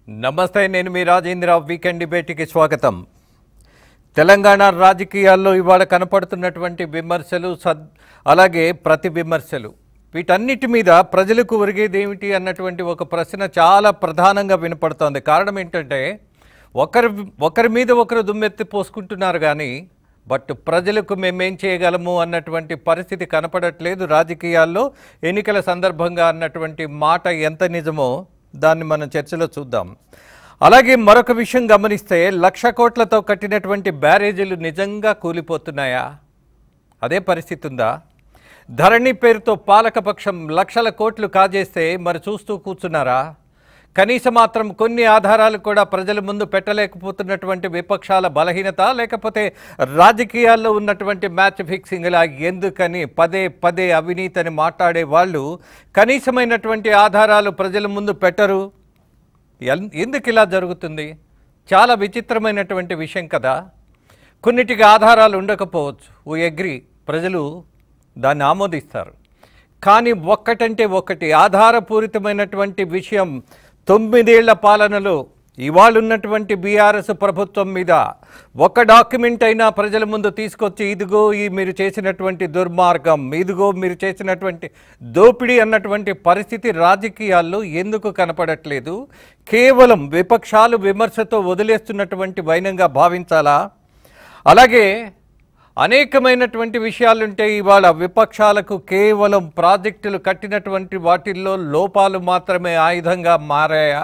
నమస్తే నేను మీ రాజేంద్ర వీకెండ్ డిబేట్కి స్వాగతం తెలంగాణ రాజకీయాల్లో ఇవాళ కనపడుతున్నటువంటి విమర్శలు సద్ అలాగే ప్రతి విమర్శలు వీటన్నిటి మీద ప్రజలకు ఒరిగేది ఏమిటి అన్నటువంటి ఒక ప్రశ్న చాలా ప్రధానంగా వినపడుతోంది కారణం ఏంటంటే ఒకరి ఒకరి మీద ఒకరు దుమ్మెత్తి పోసుకుంటున్నారు కానీ బట్ ప్రజలకు మేమేం చేయగలము అన్నటువంటి పరిస్థితి కనపడట్లేదు రాజకీయాల్లో ఎన్నికల సందర్భంగా అన్నటువంటి మాట ఎంత నిజమో దాన్ని మనం చర్చలో చూద్దాం అలాగే మరొక విషయం గమనిస్తే లక్ష కోట్లతో కట్టినటువంటి బ్యారేజీలు నిజంగా కూలిపోతున్నాయా అదే పరిస్థితి ఉందా ధరణి పేరుతో పాలకపక్షం లక్షల కోట్లు కాజేస్తే మరి చూస్తూ కూర్చున్నారా కనీసం మాత్రం కొన్ని ఆధారాలు కూడా ప్రజల ముందు పెట్టలేకపోతున్నటువంటి విపక్షాల బలహీనత లేకపోతే రాజకీయాల్లో ఉన్నటువంటి మ్యాచ్ ఫిక్సింగ్లా ఎందుకని పదే పదే అవినీతిని మాట్లాడే వాళ్ళు కనీసమైనటువంటి ఆధారాలు ప్రజల ముందు పెట్టరు ఎన్- ఎందుకు ఇలా జరుగుతుంది చాలా విచిత్రమైనటువంటి విషయం కదా కొన్నిటికి ఆధారాలు ఉండకపోవచ్చు ఓ అగ్రి ప్రజలు దాన్ని ఆమోదిస్తారు కానీ ఒక్కటంటే ఒక్కటి ఆధారపూరితమైనటువంటి విషయం తొమ్మిదేళ్ల పాలనలో ఇవాళ ఉన్నటువంటి బీఆర్ఎస్ ప్రభుత్వం మీద ఒక డాక్యుమెంట్ అయినా ప్రజల ముందు తీసుకొచ్చి ఇదిగో ఈ మీరు చేసినటువంటి దుర్మార్గం ఇదిగో మీరు చేసినటువంటి దోపిడీ అన్నటువంటి పరిస్థితి రాజకీయాల్లో ఎందుకు కనపడట్లేదు కేవలం విపక్షాలు విమర్శతో వదిలేస్తున్నటువంటి వైనంగా భావించాలా అలాగే అనేకమైనటువంటి విషయాలుంటే ఇవాళ విపక్షాలకు కేవలం ప్రాజెక్టులు కట్టినటువంటి వాటిల్లో లోపాలు మాత్రమే ఆయుధంగా మారాయా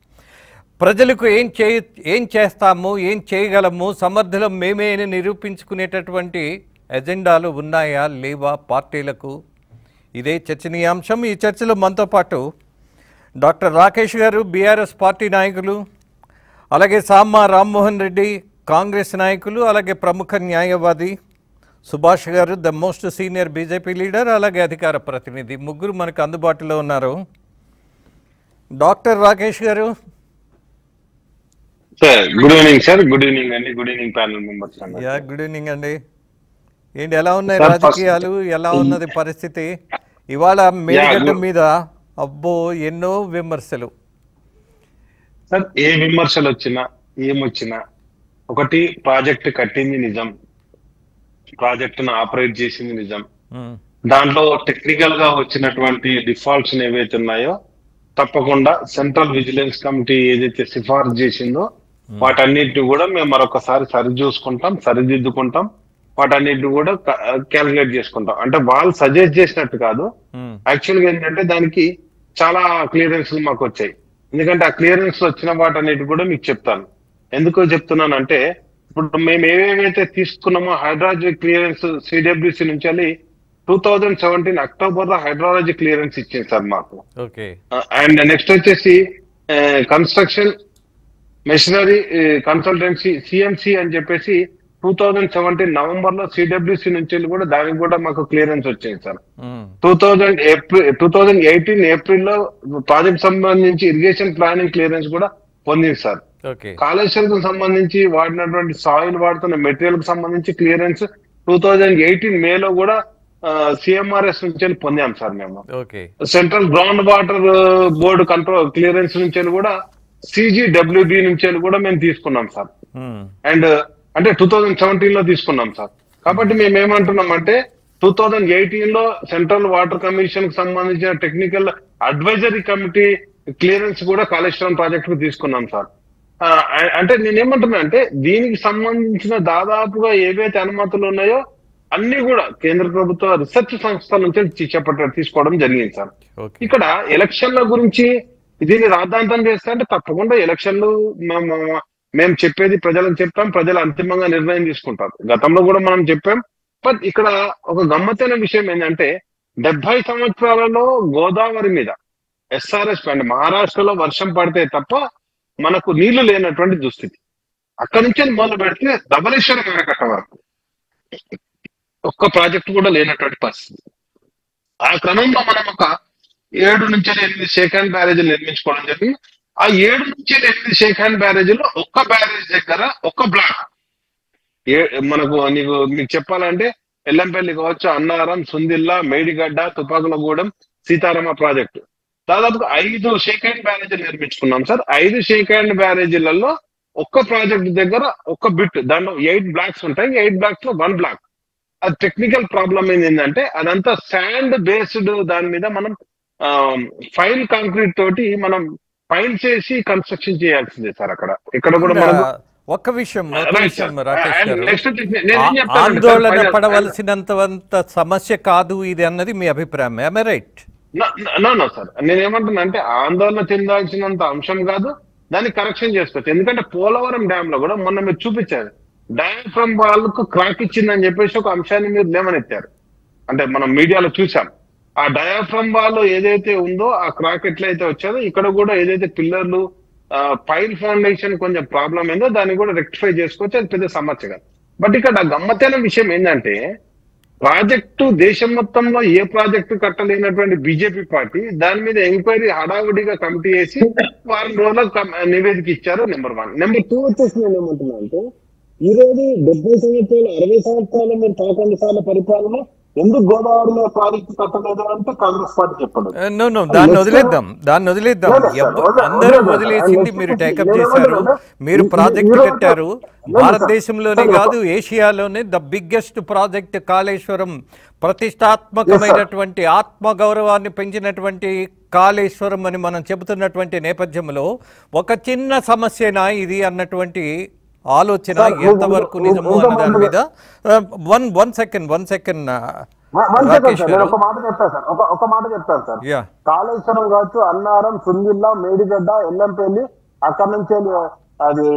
ప్రజలకు ఏం చే ఏం చేస్తాము ఏం చేయగలము సమర్థులం మేమే అని నిరూపించుకునేటటువంటి ఎజెండాలు ఉన్నాయా లేవా పార్టీలకు ఇదే చర్చనీయాంశం ఈ చర్చలో మనతో పాటు డాక్టర్ రాకేష్ గారు బీఆర్ఎస్ పార్టీ నాయకులు అలాగే సామ్మా రామ్మోహన్ రెడ్డి కాంగ్రెస్ నాయకులు అలాగే ప్రముఖ న్యాయవాది Subhash garu the most senior BJP leader అలాగే అధికార ప్రతినిధి ముగ్గురు మనకు అందుబాటులో ఉన్నారు doctor Rakesh garu sir good evening sir good evening అండి గుడ్ ఈవినింగ్ ప్యానల్ మెంబర్స్ అండి యా గుడ్ ఈవినింగ్ అండి ఏంటి ఎలా ఉన్నాయి Sir, first- రాజకీయాలు ఎలా ఉన్నది పరిస్థితి ఇవాళ మేడిగడ్డ good. మీద అబ్బో ఎన్నో విమర్శలు సార్ ఏ విమర్శలు వచ్చినా ఏమొచ్చినా ఒకటి ప్రాజెక్ట్ కట్టింది నిజం ప్రాజెక్టును ఆపరేట్ చేసింది నిజం ఉమ్, దాంట్లో టెక్నికల్ గా వచ్చినటువంటి డిఫాల్ట్స్ ఏవైతే ఉన్నాయో తప్పకుండా సెంట్రల్ విజిలెన్స్ కమిటీ ఏదైతే సిఫార్సు చేసిందో వాటన్నిటిని కూడా మేము మరొకసారి సరి చూసుకుంటాం సరిదిద్దుకుంటాం వాటన్నిటిని కూడా క్యాలిక్యులేట్ చేసుకుంటాం అంటే వాళ్ళు సజెస్ట్ చేసినట్టు కాదు ఉమ్, యాక్చువల్ గా ఏంటంటే దానికి చాలా క్లియరెన్స్ మాకు వచ్చాయి ఎందుకంటే ఆ క్లియరెన్స్ వచ్చిన వాటన్నిటి కూడా మీకు చెప్తాను ఎందుకో చెప్తున్నానంటే ఇప్పుడు మేము ఏవేవైతే తీసుకున్నామో హైడ్రాలజీ క్లియరెన్స్ సిడబ్ల్యూసి నుంచి వెళ్ళి టూ థౌజండ్ సెవెంటీన్ అక్టోబర్ లో హైడ్రాలజీ క్లియరెన్స్ ఇచ్చింది సార్ మాకు ఓకే అండ్ నెక్స్ట్ వచ్చేసి కన్స్ట్రక్షన్ మెషినరీ కన్సల్టెన్సీ సిఎంసి అని చెప్పేసి టూ థౌజండ్ సెవెంటీన్ నవంబర్ లో సిడబ్ల్యూసి నుంచి వెళ్ళి కూడా దానికి కూడా మాకు క్లియరెన్స్ వచ్చింది sir um, two thousand April two thousand eighteen April లో ప్రాజెక్ట్ సంబంధించి ఇరిగేషన్ ప్లానింగ్ క్లియరెన్స్ కూడా పొందింది సార్ ఓకే కాళేశ్వరం సంబంధించి వాడినటువంటి సాయిల్ వాడుతున్న మెటీరియల్ కి సంబంధించి క్లియరెన్స్ టూ థౌజండ్ ఎయిటీన్ మేలో కూడా సిఎంఆర్ఎస్ నుంచి వెళ్ళి పొందాం సార్ మేము okay central ground water board control clearance నుంచి వెళ్ళి కూడా సిజిడబ్ల్యూబి నుంచి వెళ్ళి కూడా మేము తీసుకున్నాం సార్ ఉమ్, అండ్ అంటే టూ థౌజండ్ సెవెంటీన్ లో తీసుకున్నాం సార్ కాబట్టి మేము ఏమంటున్నాం అంటే టూ థౌజండ్ ఎయిటీన్ లో సెంట్రల్ వాటర్ కమిషన్ కి సంబంధించిన టెక్నికల్ అడ్వైజరీ కమిటీ క్లియరెన్స్ కూడా కాళేశ్వరం ప్రాజెక్ట్ కు తీసుకున్నాం సార్ ఆ, అంటే నేనేమంటున్నా అంటే దీనికి సంబంధించిన దాదాపుగా ఏవైతే అనుమతులు ఉన్నాయో అన్ని కూడా కేంద్ర ప్రభుత్వ రీసెర్చ్ సంస్థల నుంచి చేపట్ట తీసుకోవడం జరిగింది సార్ ఓకే ఇక్కడ ఎలక్షన్ల గురించి దీన్ని రాద్ధాంతం చేస్తే అంటే తప్పకుండా ఎలక్షన్లు మేము మేము చెప్పేది ప్రజలకు చెప్తాం ప్రజలు అంతిమంగా నిర్ణయం తీసుకుంటారు గతంలో కూడా మనం చెప్పాం బట్ ఇక్కడ ఒక గమ్మత్తైన విషయం ఏంటంటే డెబ్బై సంవత్సరాలలో గోదావరి మీద ఎస్ఆర్ఎస్ అంటే మహారాష్ట్రలో వర్షం పడితే తప్ప మనకు నీళ్లు లేనటువంటి దుస్థితి అక్కడి నుంచి మొదలు పెడితే ధవళేశ్వర కరకట్ట వరకు ఒక్క ప్రాజెక్ట్ కూడా లేనటువంటి పరిస్థితి ఆ క్రమంలో మనం ఒక ఏడు నుంచి ఎనిమిది షేక్ హ్యాండ్ బ్యారేజీలు నిర్మించుకోవడం జరిగింది ఆ ఏడు నుంచి ఎనిమిది షేక్ హ్యాండ్ బ్యారేజీలో ఒక్క బ్యారేజ్ దగ్గర ఒక్క బ్లాక్ ఏ మనకు నీకు మీకు చెప్పాలంటే ఎల్లంపల్లి కావచ్చు అన్నారం సుందిల్లా మేడిగడ్డ తుపాకులగూడెం సీతారామ ప్రాజెక్టు దాదాపుగా ఐదు షేక్ హ్యాండ్ బ్యారేజీలు నిర్మించుకున్నాం సార్ ఐదు షేక్ హ్యాండ్ బ్యారేజీలలో ఒక్క ప్రాజెక్ట్ దగ్గర ఒక్క బిట్ దాంట్లో ఎయిట్ బ్లాక్స్ ఉంటాయి ఎయిట్ బ్లాక్స్ లో వన్ బ్లాక్ అది టెక్నికల్ ప్రాబ్లం ఏంటంటే అదంతా శాండ్ బేస్డ్ దాని మీద మనం ఫైల్ కాంక్రీట్ తోటి మనం ఫైల్ చేసి కన్స్ట్రక్షన్ చేయాల్సిందే సార్ అక్కడ ఇక్కడ కూడా మనం ఒక్క విషయం ఒక్క Right, విషయం sir. రాకేష్ And గారు next thing, నేనేం ఆ- చెప్తానంటే, sir, ఆందోళన final- పడవలసినంత సమస్య కాదు ఇది అన్నది మీ అభిప్రాయం ఏమే రైట్ నో నో సార్ నేనేమంటున్నా అంటే ఆందోళన చెందాల్సినంత అంశం కాదు దాన్ని కరెక్షన్ చేసుకోవచ్చు ఎందుకంటే పోలవరం డ్యామ్ లో కూడా మొన్న మీరు చూపించారు డయాఫ్రమ్ వాళ్ళకు క్రాక్ ఇచ్చిందని చెప్పేసి ఒక అంశాన్ని మీరు లేవనెత్తారు అంటే మనం మీడియాలో చూసాం ఆ డయాఫ్రమ్ వాళ్ళు ఏదైతే ఉందో ఆ క్రాక్ ఎట్లయితే వచ్చారో ఇక్కడ కూడా ఏదైతే పిల్లర్లు పైల్ ఫౌండేషన్ కొంచెం ప్రాబ్లం ఏందో దాన్ని కూడా రెక్టిఫై చేసుకోవచ్చు అది పెద్ద సమస్య కాదు బట్ ఇక్కడ గమ్మత్తైన విషయం ఏంటంటే ప్రాజెక్టు దేశం మొత్తంలో ఏ ప్రాజెక్టు కట్టలేనటువంటి బీజేపీ పార్టీ దాని మీద ఎంక్వైరీ హడావుడిగా కమిటీ వేసి వారం రోజులకు కం- నివేదిక ఇచ్చారు నెంబర్ వన్ నెంబర్ టూ వచ్చేసి నేను ఏమంటున్నా అంటే ఈ రోజు డెబ్బై సంవత్సరాలు అరవై సంవత్సరాలు మీరు పదకొండు సార్ల పరిపాలన ఎందుకు గోదావరిలో ప్రాజెక్టు కట్టలేదు అంటే కాంగ్రెస్ పార్టీ చెప్పండి నో నో దాన్ని Next- వదిలేద్దాం దాన్ని వదిలేద్దాం లేదు, sir. ఎవ్వ- వదిలే- అందరూ వదిలేదు, sir. వదిలేసింది Next మీరు thing, టేకప్ నేను చేశారు ఏమంటున్నా, మీరు ఈ- ఈ- ప్రాజెక్ట్ ఈ రోజు- కట్టారు లేదు, sir. భారతదేశంలోనే Sir, కాదు ఏషియాలోనే ద బిగ్గెస్ట్ ప్రాజెక్ట్ కాళేశ్వరం ప్రతిష్టాత్మకమైనటువంటి ఆత్మ గౌరవాన్ని పెంచినటువంటి కాళేశ్వరం అని మనం చెబుతున్నటువంటి నేపథ్యంలో ఒక చిన్న సమస్యనా ఇది అన్నటువంటి ఆలోచన Sir, ఎంతవరకు ఇంకో- నిజము ఇంకో అన్న దాని మాట- మీద one one second one second one second Rakesh sir నేను గారు ఒక మాట చెప్తాను సార్ ఒక ఒక మాట చెప్తాను సార్ యా కాళేశ్వరం కావచ్చు అన్నారం సుందిల్లా మేడిగడ్డ ఎల్లంపల్లి అక్కడ నుంచి వెళ్ళి అది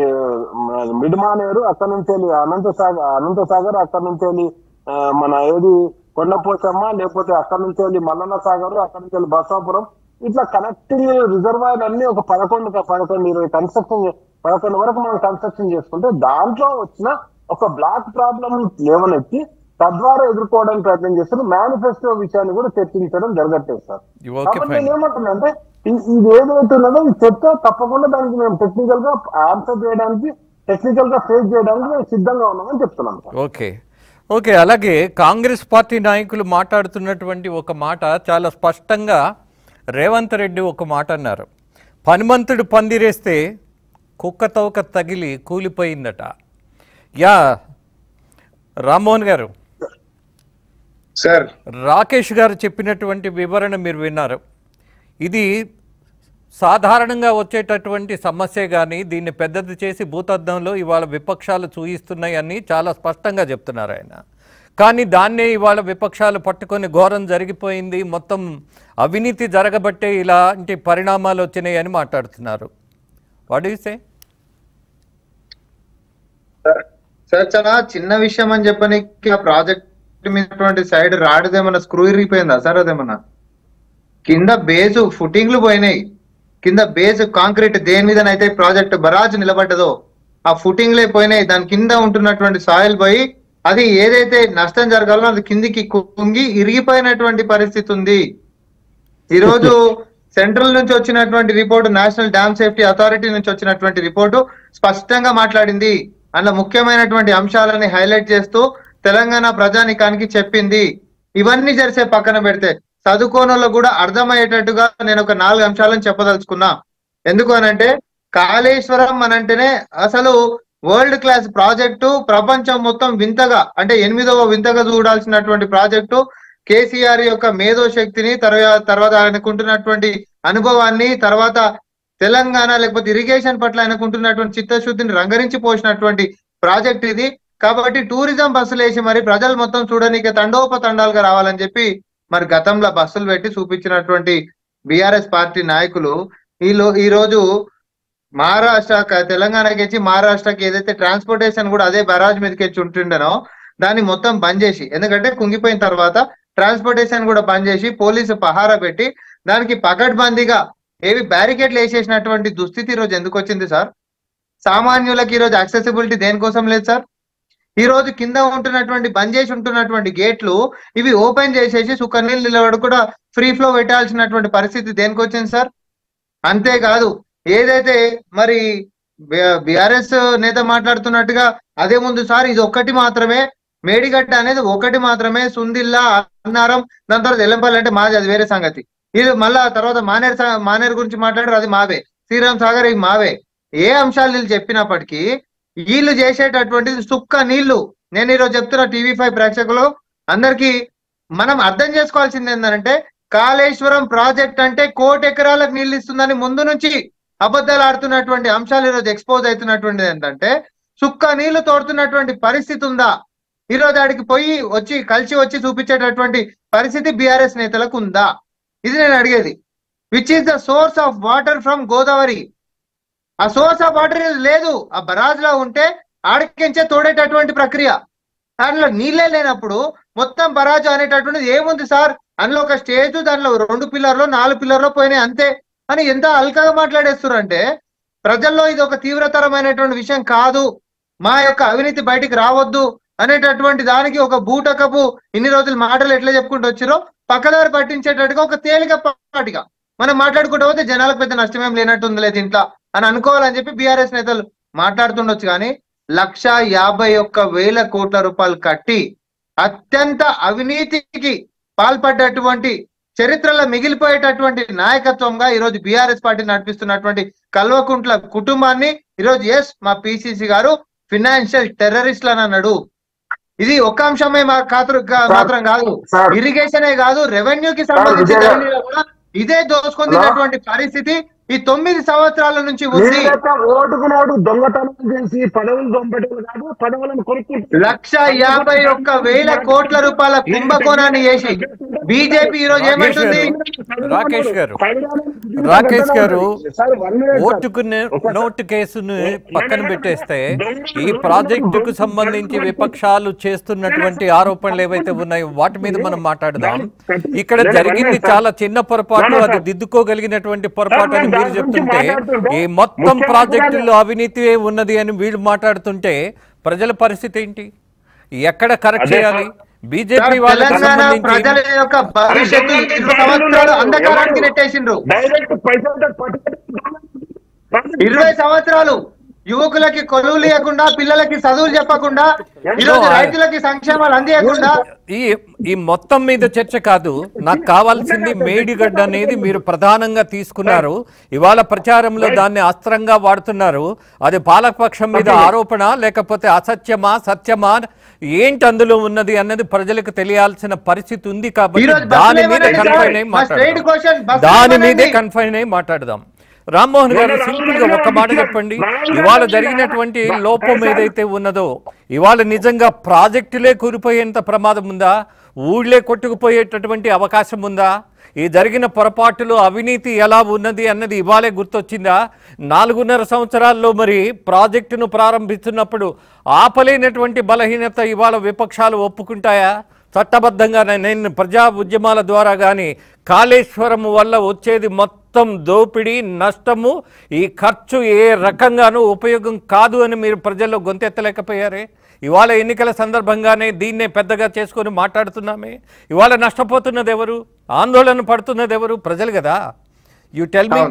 మ- మిడిమానేరు అక్కడ నుంచి వెళ్ళి అనంత సాగర్ అనంత సాగర్ అక్కడ నుంచి వెళ్ళి ఆ, మన ఏది కొండపోచమ్మ లేకపోతే అక్కడ నుంచి వెళ్ళి మల్లన్న సాగర్ అక్కడ నుంచి వెళ్ళి బసాపురం ఇట్లా కనెక్టింగ్ రిజర్వాయర్ అన్ని ఒక పదకొండు పదకొండు ఇరవై కన్స్ట్రక్షన్ పదకొండు వరకు మనం కన్స్ట్రక్షన్ చేసుకుంటే దాంట్లో వచ్చిన ఒక బ్లాక్ ప్రాబ్లం లేవనెత్తి తద్వారా ఎదుర్కోవడానికి ప్రయత్నం చేస్తారు మేనిఫెస్టో విషయాన్ని కూడా చర్చించడం జరగట్లేదు సార్ ఓకే కాబట్టి ఫైన్ నేను ఏమంటున్నా అంటే ఇ- ఇది ఏదైతే ఉన్నదో ఈ చర్చ తప్పకుండా దానికి మేము టెక్నికల్ గా ఆన్సర్ చేయడానికి టెక్నికల్ గా ఫేస్ చేయడానికి మేము సిద్ధంగా ఉన్నామని చెప్తున్నాం సార్ ఓకే ఓకే అలాగే కాంగ్రెస్ పార్టీ నాయకులు మాట్లాడుతున్నటువంటి ఒక మాట చాలా స్పష్టంగా రేవంత్ రెడ్డి ఒక మాట అన్నారు పనిమంతుడు పందిరేస్తే కుక్క తోక తగిలి కూలిపోయిందట యా రామ్మోహన్ గారు సార్ రాకేష్ గారు చెప్పినటువంటి వివరణ మీరు విన్నారు ఇది సాధారణంగా వచ్చేటటువంటి సమస్య కానీ దీన్ని పెద్దది చేసి భూతద్దంలో ఇవాళ విపక్షాలు చూయిస్తున్నాయని చాలా స్పష్టంగా చెప్తున్నారు ఆయన కానీ దాన్నే ఇవాళ విపక్షాలు పట్టుకొని ఘోరం జరిగిపోయింది మొత్తం అవినీతి జరగబట్టే ఇలాంటి పరిణామాలు వచ్చినాయి అని మాట్లాడుతున్నారు వాట్ సే సార్ సార్ చాలా చిన్న విషయం అని చెప్పనికి ఆ ప్రాజెక్ట్ మీద సైడ్ రాడుదేమన్నా స్క్రూ ఇరిగిపోయిందా సార్ అదేమన్నా కింద బేసు ఫుటింగ్లు పోయినాయి కింద బేస్ కాంక్రీట్ దేని మీదనైతే ప్రాజెక్ట్ బరాజ్ నిలబడ్డదో ఆ ఫుటింగ్లే పోయినాయి దాని కింద ఉంటున్నటువంటి సాయిల్ పోయి అది ఏదైతే నష్టం జరగాలో అది కిందికి కుంగి ఇరిగిపోయినటువంటి పరిస్థితి ఉంది ఈ రోజు సెంట్రల్ నుంచి వచ్చినటువంటి report national dam safety authority నుంచి వచ్చినటువంటి రిపోర్టు స్పష్టంగా మాట్లాడింది అందులో ముఖ్యమైనటువంటి అంశాలని హైలైట్ చేస్తూ తెలంగాణ ప్రజానికానికి చెప్పింది ఇవన్నీ జరిసే పక్కన పెడితే చదువుకోనలో కూడా అర్థమయ్యేటట్టుగా నేను ఒక నాలుగు అంశాలను చెప్పదలుచుకున్నా ఎందుకు అనంటే కాళేశ్వరం అనంటేనే అసలు వరల్డ్ క్లాస్ ప్రాజెక్టు ప్రపంచం మొత్తం వింతగా అంటే ఎనిమిదవ వింతగా చూడాల్సినటువంటి ప్రాజెక్టు కేసీఆర్ యొక్క మేధో శక్తిని తర్వాత తర్వాత ఆయనకుంటున్నటువంటి అనుభవాన్ని తర్వాత తెలంగాణ లేకపోతే ఇరిగేషన్ పట్ల ఆయనకుంటున్నటువంటి చిత్తశుద్ధిని రంగరించి పోసినటువంటి ప్రాజెక్ట్ ఇది కాబట్టి టూరిజం బస్సులు వేసి మరి ప్రజలు మొత్తం చూడనీకి తండోపతండాలుగా రావాలని చెప్పి మరి గతంలో బస్సులు పెట్టి చూపించినటువంటి బిఆర్ఎస్ పార్టీ నాయకులు ఈలో ఈ రోజు మహారాష్ట్ర క- తెలంగాణకి వచ్చి మహారాష్ట్రకి ఏదైతే ట్రాన్స్పోర్టేషన్ కూడా అదే బరాజ్ మీదకి వచ్చి ఉంటుండేనో దాన్ని మొత్తం బంద్ చేసి ఎందుకంటే కుంగిపోయిన తర్వాత ట్రాన్స్పోర్టేషన్ కూడా బంద్ చేసి పోలీసు పహారా పెట్టి దానికి పకడ్బందీగా ఏవి బ్యారికేడ్లు వేసేసినటువంటి దుస్థితి ఈ రోజు ఎందుకు వచ్చింది సార్ సామాన్యులకి ఈ రోజు యాక్సెసిబిలిటీ దేనికోసం లేదు సార్ ఈ రోజు కింద ఉంటున్నటువంటి బంద్ చేసి ఉంటున్నటువంటి గేట్లు ఇవి ఓపెన్ చేసేసి సుఖ నీళ్ళు నిలబడి కూడా ఫ్రీ ఫ్లో పెట్టాల్సినటువంటి పరిస్థితి దేనికి వచ్చింది సార్ అంతేకాదు ఏదైతే మరి బిఆర్ఎస్ నేత మాట్లాడుతున్నట్టుగా అదే ముందు సార్ ఇది ఒక్కటి మాత్రమే మేడిగడ్డ అనేది ఒకటి మాత్రమే సుందిల్లా అన్నారం దాని తర్వాత ఎల్లంపల్లి అంటే మాది అది వేరే సంగతి ఇది మళ్ళా తర్వాత మానేరు సా- మానేరు గురించి మాట్లాడారు అది మావే శ్రీరామ్ సాగర్ ఇవి మావే ఏ అంశాలు వీళ్ళు చెప్పినప్పటికీ వీళ్ళు చేసేటటువంటిది సుక్క నీళ్లు నేను ఈరోజు చెప్తున్న టీవీ ఫైవ్ ప్రేక్షకులు అందరికీ మనం అర్థం చేసుకోవాల్సింది ఏంటంటే కాళేశ్వరం ప్రాజెక్ట్ అంటే కోటి ఎకరాలకు నీళ్లు ఇస్తుందని ముందు నుంచి అబద్ధాలు ఆడుతున్నటువంటి అంశాలు ఈరోజు ఎక్స్పోజ్ అవుతున్నటువంటిది ఏంటంటే సుక్క నీళ్లు తోడుతున్నటువంటి పరిస్థితి ఉందా ఈ రోజు ఆడికి పోయి వచ్చి కలిసి వచ్చి చూపించేటటువంటి పరిస్థితి బీఆర్ఎస్ నేతలకు ఉందా ఇది నేను అడిగేది which is the source of water from Godavari ఆ సోర్స్ ఆఫ్ వాటర్ లేదు ఆ బరాజ్ లో ఉంటే ఆడికించే తోడేటటువంటి ప్రక్రియ దాంట్లో నీళ్ళే లేనప్పుడు మొత్తం బరాజు అనేటటువంటిది ఏముంది సార్ అందులో ఒక స్టేజ్ దాంట్లో రెండు పిల్లర్లు నాలుగు పిల్లర్లు పోయినాయి అంతే అని ఎంత అల్కగా మాట్లాడేస్తున్నారు అంటే ప్రజల్లో ఇది ఒక తీవ్రతరమైనటువంటి విషయం కాదు మా యొక్క అవినీతి బయటికి రావద్దు అనేటటువంటి దానికి ఒక బూటకపు ఇన్ని రోజులు మాటలు ఎట్లా చెప్పుకుంటూ వచ్చిరో పక్కదారి పట్టించేటట్టుగా ఒక తేలిక పాటిగా మనం మాట్లాడుకుంటూ పోతే జనాలకు పెద్ద నష్టమేం లేనట్టుంది లేదు ఇంట్లో అని అనుకోవాలని చెప్పి బీఆర్ఎస్ నేతలు మాట్లాడుతుండొచ్చు కానీ లక్ష యాభై ఒక్క వేల కోట్ల రూపాయలు కట్టి అత్యంత అవినీతికి పాల్పడ్డటువంటి చరిత్రలో మిగిలిపోయేటటువంటి నాయకత్వంగా ఈరోజు బీఆర్ఎస్ పార్టీ నడిపిస్తున్నటువంటి కల్వకుంట్ల కుటుంబాన్ని ఈరోజు ఎస్ మా పిసిసి గారు ఫినాన్షియల్ టెర్రరిస్ట్లు అని అన్నాడు ఇది ఒక అంశమే మా కాతరు కా- మాత్రం కాదు సార్ ఇరిగేషనే కాదు రెవెన్యూ కి సంబంధించి విజయ్ గారు. రెవెన్యూలో కూడా ఇదే దోచుకుంటున్నటువంటి పరిస్థితి ఈ తొమ్మిది సంవత్సరాల నుంచి ఉంది మీరైతే ఓటుకు నోటు దొంగతనం చేసి పదవులు దొంగటం కాదు పదవులను కొనుక్కుంటారు లక్ష యాభై ఒక్క వేల కోట్ల రూపాయల కుంభకోణాన్ని చేసి బీజేపీ ఈ రోజు ఏమంటుంది రాకేష్ గారు. రాకేష్ గారు, ఓటుకు నే- నోటు కేసును పక్కన పెట్టేస్తే ఈ ప్రాజెక్టుకు సంబంధించి విపక్షాలు చేస్తున్నటువంటి ఆరోపణలు ఏవైతే ఉన్నాయో వాటి మీద మనం మాట్లాడదాం ఇక్కడ జరిగింది చాలా చిన్న పొరపాటు అది దిద్దుకోగలిగినటువంటి పొరపాటు అని మీరు చెప్తుంటే ఈ మొత్తం ప్రాజెక్టుల్లో అవినీతి ఉన్నది అని వీళ్ళు మాట్లాడుతుంటే ప్రజల పరిస్థితి ఏంటి ఎక్కడ కరెక్ట్ చేయాలి బీజేపీ సార్, వాళ్ళకి తెలంగాణ ప్రజల సంబంధించి యొక్క భవిష్యత్తు ఇరవై సంవత్సరాలు అంధకారానికి నెట్టేసిండ్రు డైరెక్ట్ పైసలు ఇరవై సంవత్సరాలు యువకులకి కొలువు లేకుండా పిల్లలకి చదువులు చెప్పకుండా ఈరోజు రైతులకి సంక్షేమాలు అందియకుండా ఈ ఈ మొత్తం మీద చర్చ కాదు నాకు కావాల్సింది మేడిగడ్డ అనేది మీరు ప్రధానంగా తీసుకున్నారు ఇవాళ ప్రచారంలో దాన్ని అస్త్రంగా వాడుతున్నారు అది పాలకపక్షం మీద ఆరోపణ లేకపోతే అసత్యమా సత్యమా ఏంటి అందులో ఉన్నది అన్నది ప్రజలకు తెలియాల్సిన పరిస్థితి ఉంది ఈ కాబట్టి రోజు దాని బస్సులు మీద ఏమనండి కన్ఫైన్ సార్? అయి మా స్ట్రైట్ మాట్లాడదాం క్వశ్చన్ బస్సులు దాని ఏమనండి? మీదే కన్ఫైన్ అయి మాట్లాడదాం రామ్మోహన్ గారు సింపుల్ గా ఒక్క మాట చెప్పండి ఇవాళ జరిగినటువంటి లోపం ఏదైతే ఉన్నదో ఇవాళ నిజంగా ప్రాజెక్టులే కూలిపోయేంత ప్రమాదం ఉందా ఊళ్ళే కొట్టుకుపోయేటటువంటి అవకాశం ఉందా ఈ జరిగిన పొరపాటులో అవినీతి ఎలా ఉన్నది అన్నది ఇవాళే గుర్తొచ్చిందా నాలుగున్నర సంవత్సరాల్లో మరి ప్రాజెక్టును ప్రారంభిస్తున్నప్పుడు ఆపలేనటువంటి బలహీనత ఇవాళ విపక్షాలు ఒప్పుకుంటాయా చట్టబద్ధంగా నేను ప్రజా ఉద్యమాల ద్వారా కానీ కాళేశ్వరం వల్ల వచ్చేది మొత్తం దోపిడీ నష్టము ఈ ఖర్చు ఏ రకంగానూ ఉపయోగం కాదు అని మీరు ప్రజల్లో గొంతెత్తలేకపోయారే ఇవాళ ఎన్నికల సందర్భంగానే దీన్నే పెద్దగా చేసుకొని మాట్లాడుతున్నామే ఇవాళ నష్టపోతున్నది ఎవరు ఆందోళన పడుతున్నది ఎవరు ప్రజలు కదా యు టెల్ మీ అవును.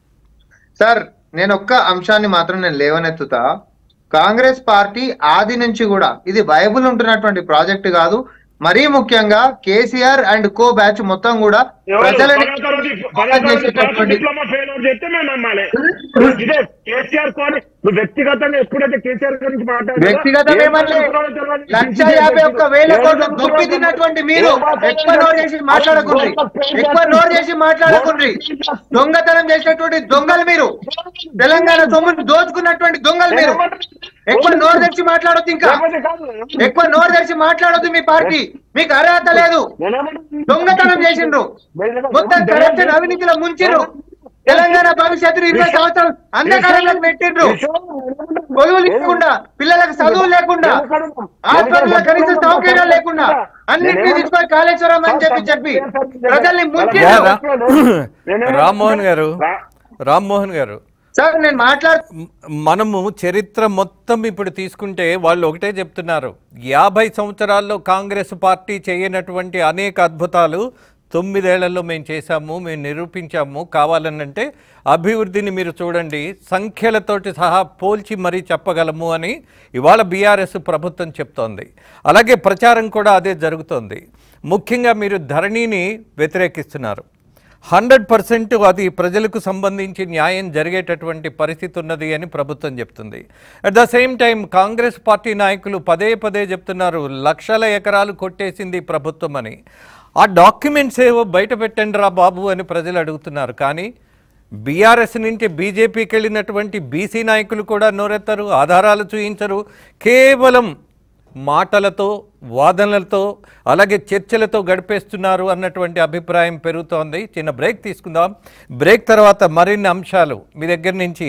సార్ నేను ఒక్క అంశాన్ని మాత్రం నేను లేవనెత్తుతా కాంగ్రెస్ పార్టీ ఆది నుంచి కూడా ఇది వైబుల్ ఉంటున్నటువంటి ప్రాజెక్ట్ కాదు మరీ ముఖ్యంగా కేసీఆర్ అండ్ కో బ్యాచ్ మొత్తం కూడా ప్రజలని మోసం చేసేటటువంటి డిప్లొమా ఫెయిల్ అవుట్ చెప్తే మేము నమ్మాలి ఇదే కేసీఆర్ కోని నువ్వు వ్యక్తిగతంగా ఎప్పుడైతే కేసీఆర్ గురించి మాట్లాడారో, వ్యక్తిగతం ఏ ఏమనలే మాట్లాడుతున్నారో తెలియదు. లక్ష యాభై ఒక్క వేల కోట్లు దొబ్బి తిన్నటువంటి మీరు ఎక్కువ నోరు చేసి మాట్లాడకుండ్రి ఎక్కువ నోరు చేసి మాట్లాడకుండ్రి దొంగతనం చేసినటువంటి దొంగలు మీరు తెలంగాణ సొమ్మును దోచుకున్నటువంటి దొంగలు మీరు ఎక్కువ నోరు తెరిచి మాట్లాడొద్దు ఇంకా లేకపోతే కాదు. ఎక్కువ నోరు తెరిచి మాట్లాడొద్దు మీ పార్టీ మీకు అర్హత లేదు నేనేమంటున్నా? దొంగతనం చేసిండ్రు మొత్తం కరప్షన్ అవినీతిలో ముంచిర్రు తెలంగాణ భవిష్యత్తు ఇరవై సంవత్సరాలు అంధకారంలోకి పెట్టిండ్రు కొలువు లేకుండా పిల్లలకు చదువు లేకుండా హాస్పిటల్ కనీస సౌకర్యాలు లేకుండా అన్నింటినీ తీసుకొని కాళేశ్వరం అని చెప్పి చెప్పి ప్రజల్ని యా, ముంచిండ్రు రా- రామ్మోహన్ గారు రామ్మోహన్ గారు సార్ నేను మాట్లాడు మ్- మనము చరిత్ర మొత్తం ఇప్పుడు తీసుకుంటే వాళ్ళు ఒకటే చెప్తున్నారు యాభై సంవత్సరాల్లో కాంగ్రెస్ పార్టీ చేయనటువంటి అనేక అద్భుతాలు తొమ్మిదేళ్లలో మేము చేశాము మేము నిరూపించాము కావాలనంటే అభివృద్ధిని మీరు చూడండి సంఖ్యలతోటి సహా పోల్చి మరీ చెప్పగలము అని ఇవాళ బీఆర్ఎస్ ప్రభుత్వం చెప్తోంది అలాగే ప్రచారం కూడా అదే జరుగుతోంది ముఖ్యంగా మీరు ధరణిని వ్యతిరేకిస్తున్నారు హండ్రెడ్ పర్సెంట్ అది ప్రజలకు సంబంధించి న్యాయం జరిగేటటువంటి పరిస్థితి ఉన్నది అని ప్రభుత్వం చెప్తుంది at the same time Congress party నాయకులు పదే పదే చెప్తున్నారు లక్షల ఎకరాలు కొట్టేసింది ప్రభుత్వం అని ఆ డాక్యుమెంట్స్ ఏవో బయట పెట్టండి రా బాబు అని ప్రజలు అడుగుతున్నారు కానీ బీఆర్ఎస్ నుంచి బీజేపీకి వెళ్ళినటువంటి బీసీ నాయకులు కూడా నోరెత్తారు ఆధారాలు చూయించరు కేవలం మాటలతో వాదనలతో అలాగే చర్చలతో గడిపేస్తున్నారు అన్నటువంటి అభిప్రాయం పెరుగుతోంది చిన్న బ్రేక్ తీసుకుందాం బ్రేక్ తర్వాత మరిన్ని అంశాలు మీ దగ్గర నుంచి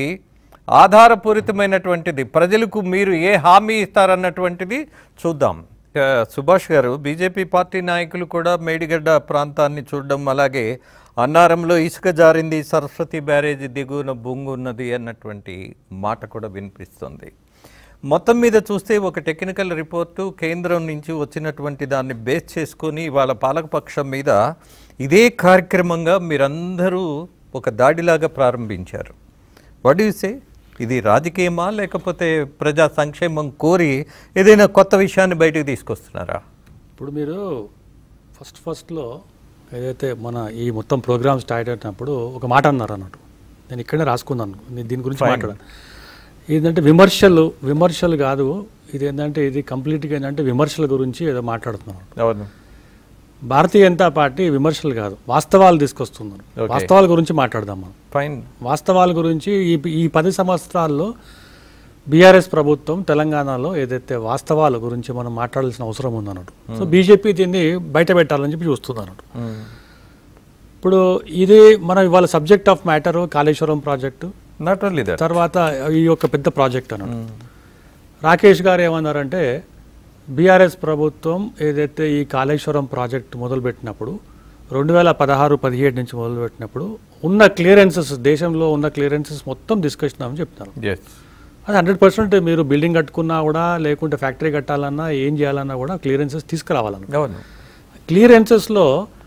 ఆధారపూరితమైనటువంటిది ప్రజలకు మీరు ఏ హామీ ఇస్తారన్నటువంటిది చూద్దాం ఇక సుభాష్ గారు బీజేపీ పార్టీ నాయకులు కూడా మేడిగడ్డ ప్రాంతాన్ని చూడడం అలాగే అన్నారంలో ఇసుక జారింది సరస్వతి బ్యారేజ్ దిగువన బొంగు ఉన్నది అన్నటువంటి మాట కూడా వినిపిస్తుంది మొత్తం మీద చూస్తే ఒక టెక్నికల్ రిపోర్టు కేంద్రం నుంచి వచ్చినటువంటి దాన్ని బేస్ చేసుకొని వాళ్ళ పాలకపక్షం మీద ఇదే కార్యక్రమంగా మీరందరూ ఒక దాడిలాగా ప్రారంభించారు వాట్ యు సే ఇది రాజకీయమా లేకపోతే ప్రజా సంక్షేమం కోరి ఏదైనా కొత్త విషయాన్ని బయటకు తీసుకొస్తున్నారా ఇప్పుడు మీరు ఫస్ట్ ఫస్ట్లో ఏదైతే మన ఈ మొత్తం ప్రోగ్రామ్ స్టార్ట్ అయినప్పుడు ఒక మాట అన్నారు అన్నట్టు నేను ఇక్కడే రాసుకున్నాను నేను దీని గురించి మాట్లాడాను ఏంటంటే విమర్శలు విమర్శలు కాదు ఇది ఏంటంటే ఇది కంప్లీట్గా ఏంటంటే విమర్శల గురించి ఏదో మాట్లాడుతున్నాను అవును భారతీయ జనతా పార్టీ విమర్శలు కాదు వాస్తవాలు తీసుకొస్తున్నారు Okay. వాస్తవాల గురించి మాట్లాడదాం మనం ఫైన్ వాస్తవాల గురించి ఈ ఈ పది సంవత్సరాల్లో బీఆర్ఎస్ ప్రభుత్వం తెలంగాణలో ఏదైతే వాస్తవాల గురించి మనం మాట్లాడాల్సిన అవసరం ఉందన్నట్టు సో బీజేపీ దీన్ని బయట పెట్టాలని చెప్పి చూస్తుంది అన్నట్టు ఇప్పుడు ఇది మనం ఇవాళ subject of matter Kaleshwaram project not only that తర్వాత ఈ యొక్క పెద్ద ప్రాజెక్ట్ అన్నట్టు రాకేష్ గారు ఏమన్నారంటే బీఆర్ఎస్ ప్రభుత్వం ఏదైతే ఈ కాళేశ్వరం ప్రాజెక్ట్ మొదలుపెట్టినప్పుడు రెండు వేల పదహారు పదిహేడు నుంచి మొదలుపెట్టినప్పుడు ఉన్న క్లియరెన్సెస్ దేశంలో ఉన్న క్లియరెన్సెస్ మొత్తం తీసుకొచ్చినామని చెప్తున్నారు ఎస్ అది హండ్రెడ్ పర్సెంట్ మీరు బిల్డింగ్ కట్టుకున్నా కూడా లేకుంటే ఫ్యాక్టరీ కట్టాలన్నా ఏం చేయాలన్నా కూడా క్లియరెన్సెస్ తీసుకురావాలన్న అవును క్లియరెన్సెస్లో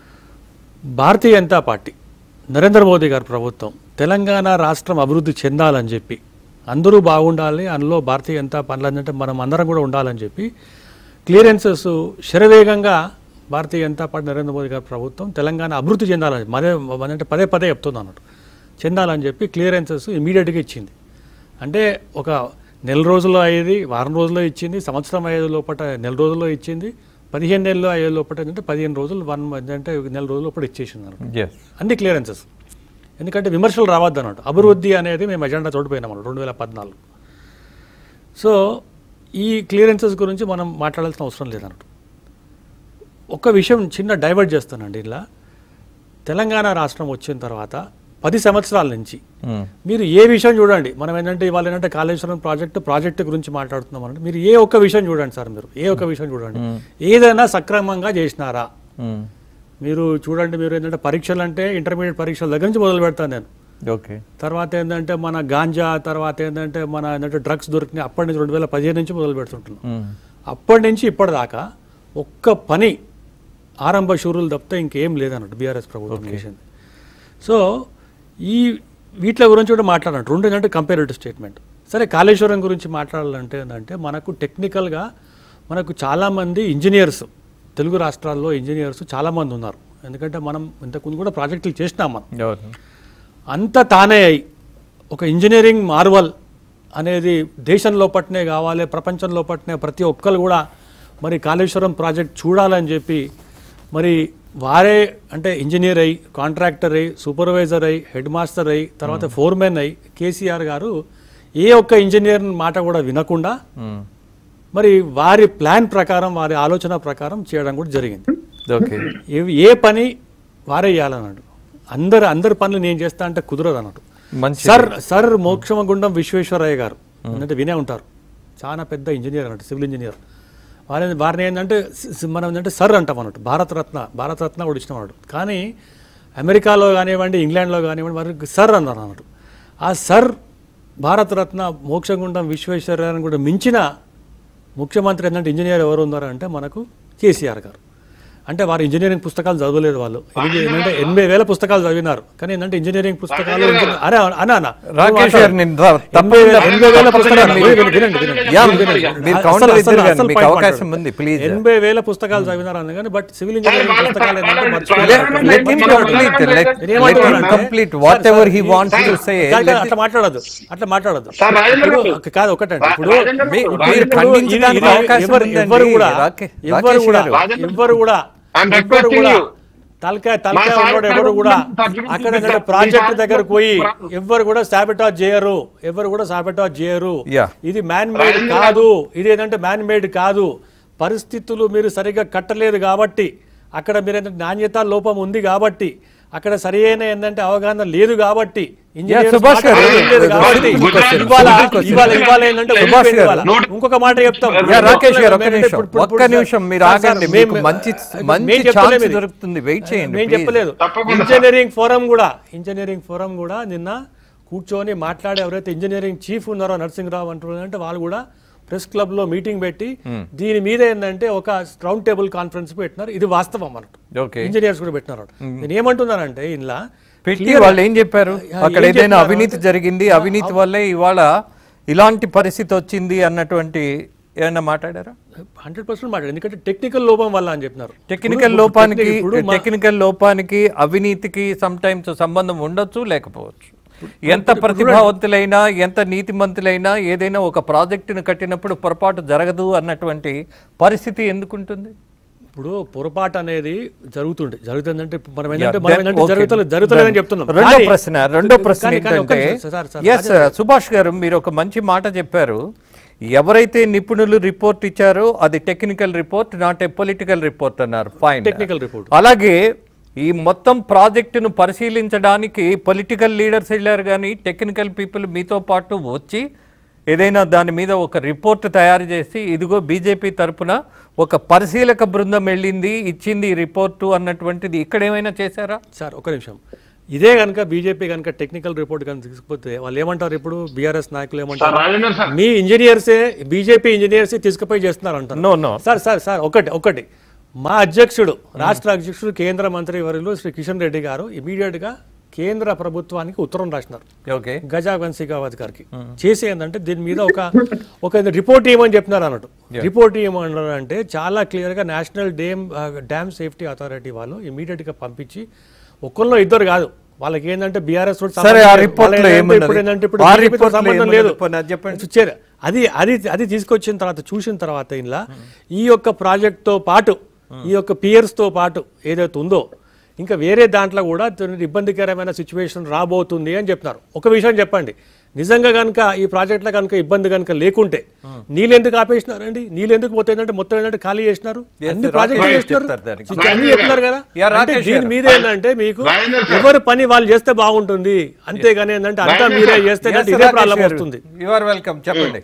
భారతీయ జనతా పార్టీ నరేంద్ర మోదీ గారి ప్రభుత్వం తెలంగాణ రాష్ట్రం అభివృద్ధి చెందాలని చెప్పి అందరూ బాగుండాలి అందులో భారతీయ జనతా పార్టీ అంటే మనం అందరం కూడా ఉండాలని చెప్పి క్లియరెన్సెస్ శరవేగంగా భారతీయ జనతా పార్టీ నరేంద్ర మోదీ గారి ప్రభుత్వం తెలంగాణ అభివృద్ధి చెందాలని మదే అంటే పదే పదే చెప్తుంది అన్నట్టు చెందాలని చెప్పి క్లియరెన్సెస్ ఇమీడియట్గా ఇచ్చింది అంటే ఒక నెల రోజుల్లో అయ్యేది వారం రోజుల్లో ఇచ్చింది సంవత్సరం అయ్యేది లోపల నెల రోజుల్లో ఇచ్చింది పదిహేను నెలలు అయ్యే లోపల ఏంటంటే పదిహేను రోజులు వన్ మంత్ అంటే నెల రోజుల లోపల ఇచ్చేసింది అన్నమాట ఎస్ అన్ని క్లియరెన్సెస్ ఎందుకంటే విమర్శలు రావద్దు అన్నట్టు అభివృద్ధి అనేది మేము ఎజెండా చోటుపోయినాం అన్నమాట రెండు వేల పద్నాలుగు సో ఈ క్లియరెన్సెస్ గురించి మనం మాట్లాడాల్సిన అవసరం లేదన్నట్టు ఒక విషయం చిన్న డైవర్ట్ చేస్తానండి ఇలా తెలంగాణ రాష్ట్రం వచ్చిన తర్వాత పది సంవత్సరాల నుంచి మీరు ఏ విషయం చూడండి మనం ఏంటంటే ఇవాళ ఏంటంటే కాళేశ్వరం ప్రాజెక్టు ప్రాజెక్టు గురించి మాట్లాడుతున్నాం అంటే మీరు ఏ ఒక్క విషయం చూడండి సార్ మీరు ఏ ఒక్క విషయం చూడండి ఏదైనా సక్రమంగా చేసినారా మీరు చూడండి మీరు ఏంటంటే పరీక్షలు అంటే ఇంటర్మీడియట్ పరీక్షల దగ్గర నుంచి మొదలు పెడతాను నేను ఓకే తర్వాత ఏంటంటే మన గాంజా తర్వాత ఏంటంటే మన ఏంటంటే డ్రగ్స్ దొరికినాయి అప్పటి నుంచి రెండు వేల పదిహేను నుంచి మొదలు పెడుతుంటున్నాం అప్పటి నుంచి ఇప్పటిదాకా ఒక్క పని ఆరంభ షూరులు తప్పితే ఇంకేం లేదన్నట్టు బీఆర్ఎస్ ప్రభుత్వం చేసింది సో ఈ వీటి గురించి కూడా మాట్లాడాలి రెండు ఏంటంటే కంపేరేటివ్ స్టేట్మెంట్ సరే కాళేశ్వరం గురించి మాట్లాడాలంటే ఏంటంటే మనకు టెక్నికల్గా మనకు చాలామంది ఇంజనీర్స్ తెలుగు రాష్ట్రాల్లో ఇంజనీర్స్ చాలామంది ఉన్నారు ఎందుకంటే మనం ఇంతకుముందు కూడా ప్రాజెక్టులు చేసినాం మనం అవును అంతా తానే అయి ఒక ఇంజనీరింగ్ మార్వల్ అనేది దేశంలో పట్నే కావాలి ప్రపంచంలో పట్నే ప్రతి ఒక్కరు కూడా మరి కాళేశ్వరం ప్రాజెక్ట్ చూడాలని చెప్పి మరి వారే అంటే ఇంజనీర్ అయి కాంట్రాక్టర్ అయి సూపర్వైజర్ అయి హెడ్ మాస్టర్ అయి తర్వాత ఫోర్మెన్ అయి కేసీఆర్ గారు ఏ ఒక్క ఇంజనీర్ మాట కూడా వినకుండా మరి వారి ప్లాన్ ప్రకారం వారి ఆలోచన ప్రకారం చేయడం కూడా జరిగింది ఓకే ఏ- ఏ పని వారే చేయాలన్నాడు అందరు అందరి పనులు నేను చేస్తా అంటే కుదరదు అన్నట్టు మంచి సర్ సర్ మోక్షమగుండం విశ్వేశ్వరయ్య గారు అంటే వినే ఉంటారు చాలా పెద్ద ఇంజనీర్ అన్నట్టు సివిల్ ఇంజనీర్ వారిని వారిని ఏంటంటే సి- సి- మనం ఏంటంటే సర్ అంటాం అన్నట్టు భారతరత్న భారతరత్న కూడా ఇచ్చిన వాడు కానీ అమెరికాలో కానివ్వండి ఇంగ్లాండ్లో కానివ్వండి వారికి సర్ అన్నారు అన్నట్టు ఆ సర్ భారతరత్న మోక్షగుండం విశ్వేశ్వరయ్యని కూడా మించిన ముఖ్యమంత్రి ఏంటంటే ఇంజనీర్ ఎవరు ఉన్నారంటే మనకు కేసీఆర్ గారు అంటే వారు ఇంజనీరింగ్ పుస్తకాలు చదవలేదు వాళ్ళు ఇది ఏంటంటే ఎనభై వేల పుస్తకాలు చదివినారు కానీ ఏంటంటే ఇంజనీరింగ్ పుస్తకాలు ఇంజనీరింగ్- అరే అనా అనా రాకేష్ గారు నేను రా- ఎనభై తప్పకుండా- వేల- ఎనభై వేల పుస్తకాలు మీరు- వినండి, వినండి, వినండి. యా, వినండి, మీరు- వినండి. మీరు అసలు- కౌంటర్ అసలు- ఇద్దరు కానీ అసలు మీకు point అవకాశం మాట్లాడు. ఉంది, please. ఎనభై వేల పుస్తకాలు చదివినారు అన్న కానీ బట్ సివిల్ ఇంజనీరింగ్ వాళ్ళ- పుస్తకాలు ఏంటంటే వాళ్ళ- మర్చిపోయారు. Let, let him complete. Let, let him నేనేమంటున్నానంటే, complete sir, whatever sir, he ఈ- wants to say. కాదు, Let కాదు, అట్లా మాట్లాడదు అట్లా మాట్లాడదు సార్, రాజేంద్ర ఇప్పుడు గారు. కాదు ఒకటండి ఇప్పుడు రాజేంద్ర మీ- గారు, మీరు రాజేంద్ర ఇప్పుడు ఖండించడానికి ఇది- ఇది అవకాశం ఎవరు- ఉందండి. ఎవరు కూడా రాకే- ఎవరు రాకేష్ కూడా గారు. రాజేంద్ర ఎవరు కూడా I'm ఎవరు requesting కూడా you. తలకాయ తలకాయ మా ఉన్నాడు సార్ ఎవరు కూడా సార్ అక్కడ మీ సార్ ప్రాజెక్ట్ మీ దగ్గర సార్ పోయి ప్రా- ఎవరు కూడా సాబిటాజ్ చేయరు ఎవరు కూడా సాబిటాజ్ చేయరు Yeah. ఇది మ్యాన్ మేడ్ రాజేంద్ర కాదు ఇది ఏంటంటే మ్యాన్ మేడ్ కాదు పరిస్థితులు మీరు సరిగ్గా కట్టలేదు కాబట్టి అక్కడ మీరు ఏంటంటే నాణ్యత లోపం ఉంది కాబట్టి అక్కడ సరి అయిన ఏంటంటే అవగాహన లేదు కాబట్టి ఇంజనీర్స్ సుభాష్ గారు, మాట లేదు కాబట్టి simple question, ఇవాళ simple question. ఇవాళ ఇవాళ ఏంటంటే సుభాష్ వెళ్ళిపోయింది గారు. ఇవాళ. ఇంకొక మాట చెప్తాం యా, రాకేష్ గారు, ఒక్క మేము నిమిషం. ఇప్పుడు- ఇప్పుడు- ఒక్క ఇప్పుడు నిమిషం మీరు సార్, సార్, ఆగండి. మేము- మీకు మంచి- మేము మంచి చెప్పలేము ఛాన్స్ ఇది. దొరుకుతుంది. వెయిట్ చేయండి, మేము please. చెప్పలేదు తప్పకుండా, ఇంజనీరింగ్ ఫోరం కూడా ఇంజనీరింగ్ ఫోరం కూడా నిన్న కూర్చొని మాట్లాడి ఎవరైతే ఇంజనీరింగ్ చీఫ్ ఉన్నారో నరసింహరావు అంటున్నారు అంటే వాళ్ళు కూడా ప్రెస్ క్లబ్ లో మీటింగ్ పెట్టి దీని మీద ఏంటంటే ఒక రౌండ్ టేబుల్ కాన్ఫరెన్స్ పెట్టినారు ఇది వాస్తవం అన్నట్టు ఓకే ఇంజనీర్స్ కూడా పెట్టినారు నేను ఏమనుకున్నానంటే ఇలా పెట్టి వాళ్ళు ఏం చెప్పారు యా, అక్కడ ఏం ఏదైనా చెప్పారు అవినీతి అంటే- జరిగింది అవినీతి వల్లే ఇవాళ ఇలాంటి పరిస్థితి వచ్చింది అన్నటువంటి ఏమన్నా మాట్లాడారా హండ్రెడ్ పర్సెంట్ మాట్లాడు ఎందుకంటే టెక్నికల్ లోపం వల్ల అని చెప్పినారు టెక్నికల్ ఇప్పుడు- లోపానికి ఇప్పుడు మా- టెక్నికల్ లోపానికి అవినీతికి సమ్ టైమ్స్ సంబంధం ఉండొచ్చు లేకపోవచ్చు ఎంత ప్రతిభావంతులైనా ఎంత నీతిమంతులైనా ఏదైనా ఒక ప్రాజెక్టును కట్టినప్పుడు పొరపాటు జరగదు అన్నటువంటి పరిస్థితి ఎందుకుంటుంది ఇప్పుడు పొరపాటు అనేది జరుగుతుండే జరుగుతుందంటే ఇప్పుడు మనం Yeah, ఏంటంటే that- మనం ఏంటంటే okay. జరుగుతలేదు జరుగుతలేదని Done. చెప్తున్నాం రెండో కానీ- ప్రశ్న రెండో ప్రశ్న కానీ- కానీ ఒక్క ఏంటంటే నిమిషం, సార్, సార్, ఎస్ సుభాష్ గారు మీరు ఒక మంచి మాట చెప్పారు ఎవరైతే నిపుణులు రిపోర్ట్ ఇచ్చారో అది technical report not a political report అన్నారు ఫైన్ Technical report. అలాగే ఈ మొత్తం ప్రాజెక్టును పరిశీలించడానికి పొలిటికల్ లీడర్స్ వెళ్ళారు కానీ టెక్నికల్ పీపుల్ మీతో పాటు వచ్చి ఏదైనా దాని మీద ఒక రిపోర్ట్ తయారు చేసి ఇదిగో బీజేపీ తరపున ఒక పరిశీలక బృందం వెళ్ళింది ఇచ్చింది ఈ రిపోర్టు అన్నటువంటిది ఇక్కడ ఏమైనా చేశారా సార్ ఒక నిమిషం ఇదే కనుక బీజేపీ కనుక టెక్నికల్ రిపోర్ట్ కనుక తీసుకుపోతే వాళ్ళు ఏమంటారు ఇప్పుడు బీఆర్ఎస్ నాయకులు సార్ ఏమంటారు రాజేంద్ర సార్ మీ ఇంజనీర్సే బీజేపీ ఇంజనీర్స్ తీసుకుపోయి చేస్తున్నారు అంటారు no no sir sir sir ఒకటి ఒకటి మా అధ్యక్షుడు రాష్ట్ర అధ్యక్షుడు కేంద్ర మంత్రి వర్యులు శ్రీ కిషన్ రెడ్డి గారు ఇమీడియట్ గా కేంద్ర ప్రభుత్వానికి ఉత్తరం రాసినారు ఓకే గజా వంశీకావత్ గారికి చేసి ఏంటంటే దీని మీద ఒక ఒక రిపోర్ట్ ఇవ్వమని చెప్తున్నారు అన్నట్టు రిపోర్ట్ ఇవ్వమన్నారు అంటే చాలా క్లియర్ గా national dam dam safety authority వాళ్ళు ఇమీడియట్ గా పంపించి ఒక్కరిలో ఇద్దరు కాదు వాళ్ళకి ఏంటంటే బీఆర్ఎస్ సరే, ఆ report లో ఏమున్నది? ఇప్పుడు ఏంటంటే ఇప్పుడు ఆ BJP తో report లో సంబంధం ఏమున్నది? లేదు పోనీ అది చెప్పండి. చూచారు అది అది అది తీసుకొచ్చిన తర్వాత చూసిన తర్వాత ఇలా ఈ యొక్క ప్రాజెక్ట్ తో పాటు ఈ యొక్క పియర్స్ తో పాటు ఏదైతే ఉందో ఇంకా వేరే దాంట్లో కూడా కొన్ని ఇబ్బందికరమైన సిచ్యువేషన్ రాబోతుంది అని చెప్తున్నారు ఒక విషయం చెప్పండి నిజంగా కనుక ఈ ప్రాజెక్ట్లో కనుక ఇబ్బంది కనుక లేకుంటే నీళ్ళు ఎందుకు ఆపేసినారండి నీళ్ళు ఎందుకు పోతే ఏంటంటే మొత్తం ఏంటంటే ఖాళీ చేసినారు Yes, అన్ని sir. ప్రాజెక్టులు రాకేష్ చేసినారు చెప్తారు దానికి. చూచి అన్ని చెప్తున్నారు కదా యా, అంటే రాకేష్ దీని గారు. మీద ఏంటంటే మీకు రాజేంద్ర సార్. ఎవరి పని వాళ్ళు చేస్తే బాగుంటుంది అంతేగాని ఏంటంటే అంతా రాజేంద్ర మీరే సార్. చేస్తే ఏంటంటే ఇదే ప్రాబ్లం వస్తుంది యు ఆర్ వెల్కమ్ చెప్పండి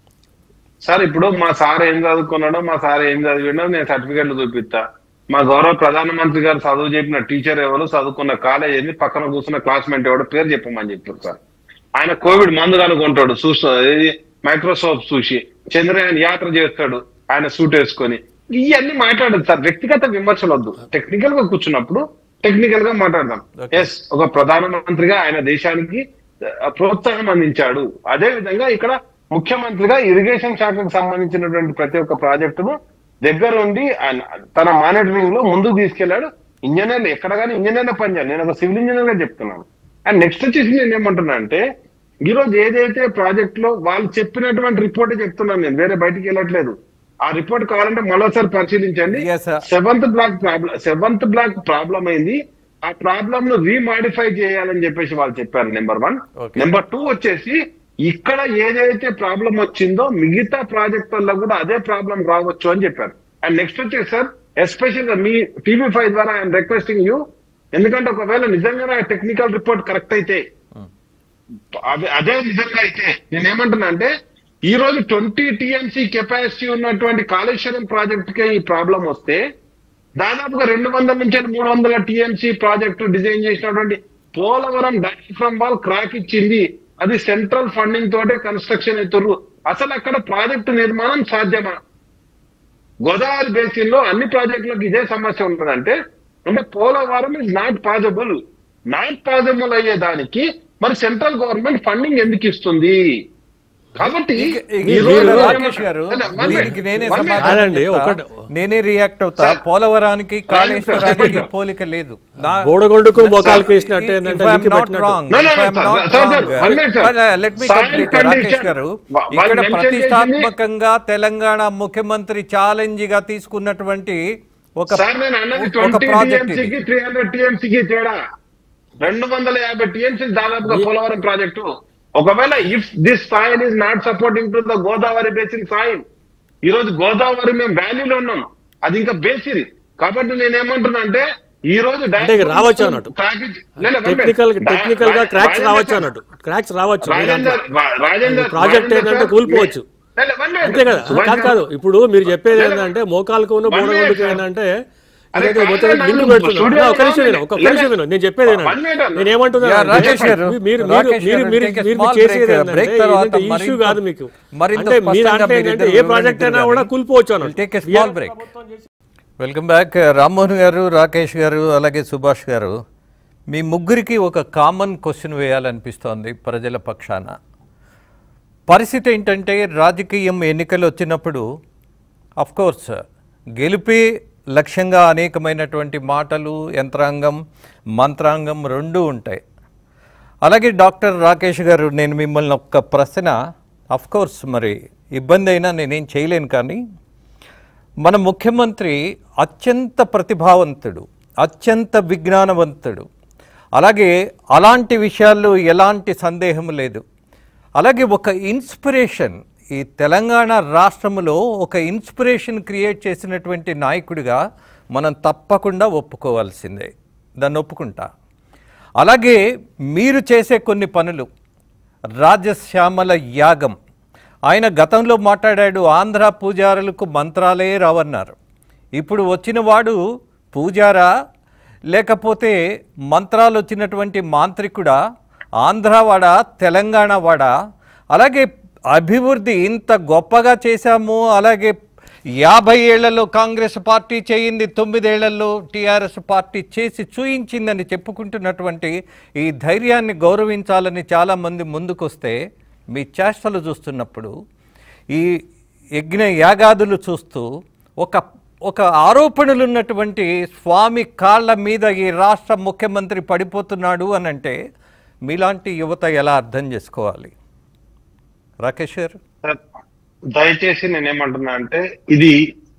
సార్ ఇప్పుడు మా సార్ ఏం చదువుకున్నాడో మా సార్ ఏం చదివిండో నేను సర్టిఫికెట్లు చూపిస్తా మా గౌరవ ప్రధానమంత్రి గారు చదువు చెప్పిన టీచర్ ఎవరు చదువుకున్న కాలేజ్ ఏంది పక్కన కూర్చున్న క్లాస్మేట్ ఎవడో పేరు చెప్పమని చెప్పారు సార్ ఆయన కోవిడ్ మందు కనుక్కుంటాడు చూస్తా ఏది మైక్రోసాఫ్ట్ చూసి చంద్రయాన్ యాత్ర చేస్తాడు ఆయన సూట్ వేసుకొని ఇవన్నీ మాట్లాడదు సార్ వ్యక్తిగత విమర్శలు వద్దు టెక్నికల్ గా కూర్చున్నప్పుడు టెక్నికల్ గా మాట్లాడదాం ఎస్ ఒక ప్రధానమంత్రిగా ఆయన దేశానికి ఆ, ప్రోత్సాహం అందించాడు అదే విధంగా ఇక్కడ ముఖ్యమంత్రిగా ఇరిగేషన్ శాఖకు సంబంధించినటువంటి ప్రతి ఒక్క ప్రాజెక్టును దగ్గర ఉండి ఆయన తన మానిటరింగ్ లో ముందుకు తీసుకెళ్లాడు ఇంజనీర్లు ఎక్కడ కానీ ఇంజనీర్ల పనిచేయాలి నేను ఒక సివిల్ ఇంజనీర్ గా చెప్తున్నాను అండ్ నెక్స్ట్ వచ్చేసి నేను ఏమంటున్నా అంటే ఈ రోజు ఏదైతే ప్రాజెక్ట్ లో వాళ్ళు చెప్పినటువంటి రిపోర్ట్ చెప్తున్నాను నేను వేరే బయటికి వెళ్ళట్లేదు ఆ రిపోర్ట్ కావాలంటే మరోసారి పరిశీలించండి Yes, sir. Seventh block problem seventh block problem అయింది ఆ ప్రాబ్లం ను రీమాడిఫై చేయాలని చెప్పేసి వాళ్ళు చెప్పారు number one Okay. Number two వచ్చేసి ఇక్కడ ఏదైతే ప్రాబ్లం వచ్చిందో మిగతా ప్రాజెక్టుల్లో కూడా అదే ప్రాబ్లం రావచ్చు అని చెప్పారు అండ్ నెక్స్ట్ వచ్చేసి సార్ ఎస్పెషల్ గా మీ టీవీ ఫైవ్ ద్వారా ఐఎమ్ రిక్వెస్టింగ్ యూ ఎందుకంటే ఒకవేళ నిజంగా టెక్నికల్ రిపోర్ట్ కరెక్ట్ అయితే అదే అదే నిజంగా అయితే నేను ఏమంటున్నా అంటే ఈ రోజు ట్వంటీ టీఎంసీ కెపాసిటీ ఉన్నటువంటి కాళేశ్వరం ప్రాజెక్ట్ కి ఈ ప్రాబ్లం వస్తే దాదాపుగా రెండు వందల నుంచి మూడు వందల టీఎంసీ ప్రాజెక్టు డిజైన్ చేసినటువంటి పోలవరం డైఫ్రమ్ వాల్ క్రాక్ ఇచ్చింది అది సెంట్రల్ ఫండింగ్ తోటే కన్స్ట్రక్షన్ అవుతారు అసలు అక్కడ ప్రాజెక్టు నిర్మాణం సాధ్యమా గోదావరి బేసిన్ లో అన్ని ప్రాజెక్టులకు ఇదే సమస్య ఉంటుందంటే అంటే Polavaram is not possible not possible అయ్యేదానికి మరి సెంట్రల్ గవర్నమెంట్ ఫండింగ్ ఎందుకు ఇస్తుంది కాబట్టి ఇక- ఇక ఈ మీరు రోజు రాకేష్ గారు అല്ല, one దీనికి minute, నేనే one minute. సమాధానం కాదండి, చెప్తా. ఒకటి- నేనే రియాక్ట్ అవుతా సార్, పోలవరానికి కాళేశ్వరానికి చెప్పండి. పోలిక లేదు నా- బోడగొండకు మోకాలు If- కేసినట్టు if ఏంటంటే I'm లింక్ not పెట్టినట్టు. wrong, No, no, if no, I'm sir. not Sir, wrong, sir, one minute, sir. but, uh, let me Soil complete, condition. Rakesh garu వా- వాళ్ళు ఇక్కడ mention ప్రతిష్టాత్మకంగా తెలంగాణ ముఖ్యమంత్రి ఛాలెంజ్ గా తీసుకున్నటువంటి ఒక సార్ నేను అన్నది ఒక ట్వంటీ ప్రాజెక్ట్ ఇది టీఎంసీకి త్రీ హండ్రెడ్ టీఎంసీకి తేడా రెండు వందల యాభై టీఎంసీ దాదాపుగా పోలవరం ప్రాజెక్టు ఒకవేళ if this soil is not supporting to the Godavari basin soil ఈ రోజు గోదావరి మేము వ్యాలీలో ఉన్నాం అది ఇంకా బేసిన్ కాబట్టి నేను ఏమంటున్నా అంటే ఈ రోజు అంటే ఇక రావచ్చు అన్నట్టు టెక్నికల్ టెక్నికల్ గా క్రాక్స్ రావచ్చు అన్నట్టు క్రాక్స్ రావచ్చు మీ దాంట్లో. రాజేందర్ రాజేందర్ ప్రాజెక్ట్ ఏంటంటే కూలిపోవచ్చు అంతే కదా కాదు కాదు ఇప్పుడు మీరు చెప్పేది ఏంటంటే మోకాలకు ఉన్న One minute, బోడగొండకు sir. ఏంటంటే అరే, ఇదైతే మొత్తం కాదు, లింక్ నన్ను పెడుతున్నా studio ఒక నిమిషం విను ఒక లేదా- నిమిషం విను నేను చెప్పేది One minute ఏంటంటే అన్న. నేను ఏమంటున్నా Yeah, రాకేష్ గారు, మీరు మీరు రాకేష్ మీరు గారు, మీరు take a మీరు small చేసేది break, ఏంటంటే break తర్వాత ఇదంతా ఇష్యూ మరింత- కాదు మీకు మరింత అంటే మీ స్పష్టంగా దాంట్లో ఏంటంటే మీరిద్దరు ఏ ప్రాజెక్ట్ అయినా కూడా వివరించగలరు. కూలిపోవచ్చు We'll take a అన్నట్టు small break. Welcome back Rammohan garu Rakesh గారు అలాగే సుభాష్ గారు మీ ముగ్గురికి ఒక కామన్ క్వశ్చన్ వేయాలనిపిస్తోంది ప్రజల పక్షాన పరిస్థితి ఏంటంటే రాజకీయం ఎన్నికలు వచ్చినప్పుడు కోర్స్ గెలిపే లక్ష్యంగా అనేకమైనటువంటి మాటలు యంత్రాంగం మంత్రాంగం రెండూ ఉంటాయి అలాగే డాక్టర్ రాకేష్ గారు నేను మిమ్మల్ని ఒక్క ప్రశ్న కోర్స్ మరి ఇబ్బంది అయినా నేనేం చేయలేను కానీ మన ముఖ్యమంత్రి అత్యంత ప్రతిభావంతుడు అత్యంత విజ్ఞానవంతుడు అలాగే అలాంటి విషయాల్లో ఎలాంటి సందేహం లేదు అలాగే ఒక ఇన్స్పిరేషన్ ఈ తెలంగాణ రాష్ట్రంలో ఒక ఇన్స్పిరేషన్ క్రియేట్ చేసినటువంటి నాయకుడిగా మనం తప్పకుండా ఒప్పుకోవాల్సిందే దాన్ని ఒప్పుకుంటా అలాగే మీరు చేసే కొన్ని పనులు రాజశ్యామల యాగం ఆయన గతంలో మాట్లాడాడు ఆంధ్ర పూజారులకు మంత్రాలే రావన్నారు ఇప్పుడు వచ్చిన వాడు పూజారా లేకపోతే మంత్రాలు వచ్చినటువంటి మాంత్రికుడా ఆంధ్రవాడా తెలంగాణ వాడా అలాగే అభివృద్ధి ఇంత గొప్పగా చేశాము అలాగే యాభై ఏళ్లలో కాంగ్రెస్ పార్టీ చేయింది తొమ్మిదేళ్లలో టీఆర్ఎస్ పార్టీ చేసి చూయించిందని చెప్పుకుంటున్నటువంటి ఈ ధైర్యాన్ని గౌరవించాలని చాలామంది ముందుకొస్తే మీ చేష్టలు చూస్తున్నప్పుడు ఈ యజ్ఞ యాగాదులు చూస్తూ ఒక ఒక ఆరోపణలు ఉన్నటువంటి స్వామి కాళ్ళ మీద ఈ రాష్ట్ర ముఖ్యమంత్రి పడిపోతున్నాడు అని అంటే మీలాంటి యువత ఎలా అర్థం చేసుకోవాలి రాకేష్ గారు సార్, దయచేసి నేనేమంటున్నా అంటే ఇది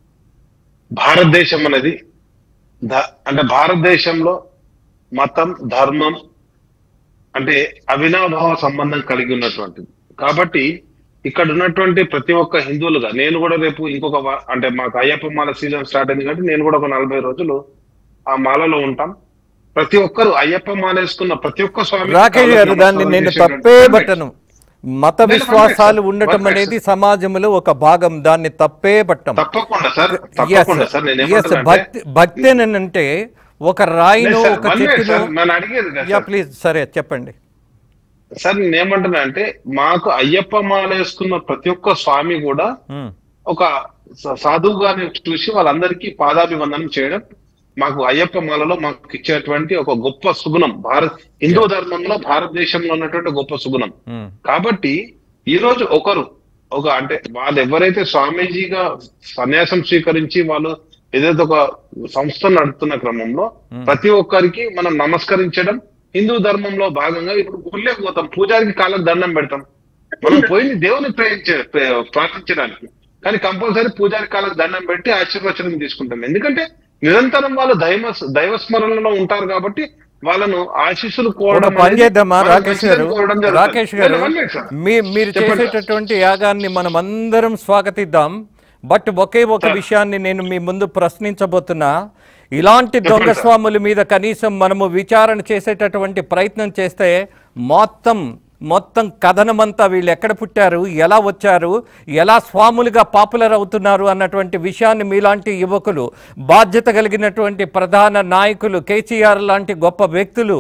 భారతదేశం అనేది ద- అంటే భారతదేశంలో మతం ధర్మం అంటే అవినాభావ సంబంధం కలిగి ఉన్నటువంటిది కాబట్టి ఇక్కడ ఉన్నటువంటి ప్రతి ఒక్క హిందువులుగా నేను కూడా రేపు ఇంకొక వా- అంటే మాకు అయ్యప్ప మాల సీజన్ స్టార్ట్ అయింది కాబట్టి నేను కూడా ఒక నలభై రోజులు ఆ మాలలో ఉంటాం ప్రతి ఒక్కరు అయ్యప్ప మాల వేసుకున్న ప్రతి ఒక్క స్వామి రాకేష్ గారు దాన్ని నేను తప్పే పట్టను మత నేను విశ్వాసాలు one ఉండటం minute, అనేది సమాజంలో ఒక భాగం దాన్ని తప్పే పట్టం తప్పకుండా సార్ Yes, తప్పకుండా సార్ నేను yes, భక్తి భక్తి అని అంటే ఒక రాయిను లేదు సార్, ఒక one minute చెట్టును సార్, నన్ను అడిగేది కదా యా సార్. ప్లీజ్ సరే చెప్పండి సార్ నేనేమంటున్నా అంటే మాకు అయ్యప్ప మాల వేసుకున్న ప్రతి ఒక్క స్వామి కూడా ఉమ్, ఒక స- సాధువుగానే చూసి వాళ్ళందరికీ పాదాభివందనం చేయడం మాకు అయ్యప్ప మాలలో మాకు ఇచ్చేటువంటి ఒక గొప్ప సుగుణం భారత్ హిందూ ధర్మంలో భారతదేశంలో ఉన్నటువంటి గొప్ప సుగుణం ఉమ్, కాబట్టి ఈ రోజు ఒకరు ఒక అంటే వాళ్ళు ఎవరైతే స్వామీజీగా సన్యాసం స్వీకరించి వాళ్ళు ఏదైతే ఒక సంస్థ నడుపుతున్న క్రమంలో ప్రతి ఒక్కరికి మనం నమస్కరించడం హిందూ ధర్మంలో భాగంగా ఇప్పుడు గుళ్ళే పోతాం పూజారికి కాళ్ళకు దండం పెడతాం మనం పోయింది దేవుని ప్రేమించే ప్రే- ప్రార్థించడానికి కానీ కంపల్సరీ పూజారి కాళ్ళకు దండం పెట్టి ఆశీర్వచనం తీసుకుంటాం ఎందుకంటే నిరంతరం వాళ్ళు దైవ దైవ స్మరణలో ఉంటారు కాబట్టి వాళ్ళను ఆశీస్సులు ఒక కోరడం పని అనేది చేద్దామా వాళ్ళ రాకేష్ గారు మంచిదని కోరడం జరుగుతుంది. రాకేష్ గారు లేదు, one minute, sir. మీ మీరు చెప్పండి. చేసేటటువంటి యాగాన్ని మనం అందరం స్వాగతిద్దాం బట్ ఒకే ఒక విషయాన్ని నేను మీ ముందు ప్రశ్నించబోతున్నా ఇలాంటి దొంగ స్వాముల మీద కనీసం మనము విచారణ చేసేటటువంటి ప్రయత్నం చేస్తే మొత్తం మొత్తం కథనమంతా వీళ్ళు ఎక్కడ పుట్టారు ఎలా వచ్చారు ఎలా స్వాములుగా పాపులర్ అవుతున్నారు అన్నటువంటి విషయాన్ని మీలాంటి యువకులు బాధ్యత కలిగినటువంటి ప్రధాన నాయకులు కేసీఆర్ లాంటి గొప్ప వ్యక్తులు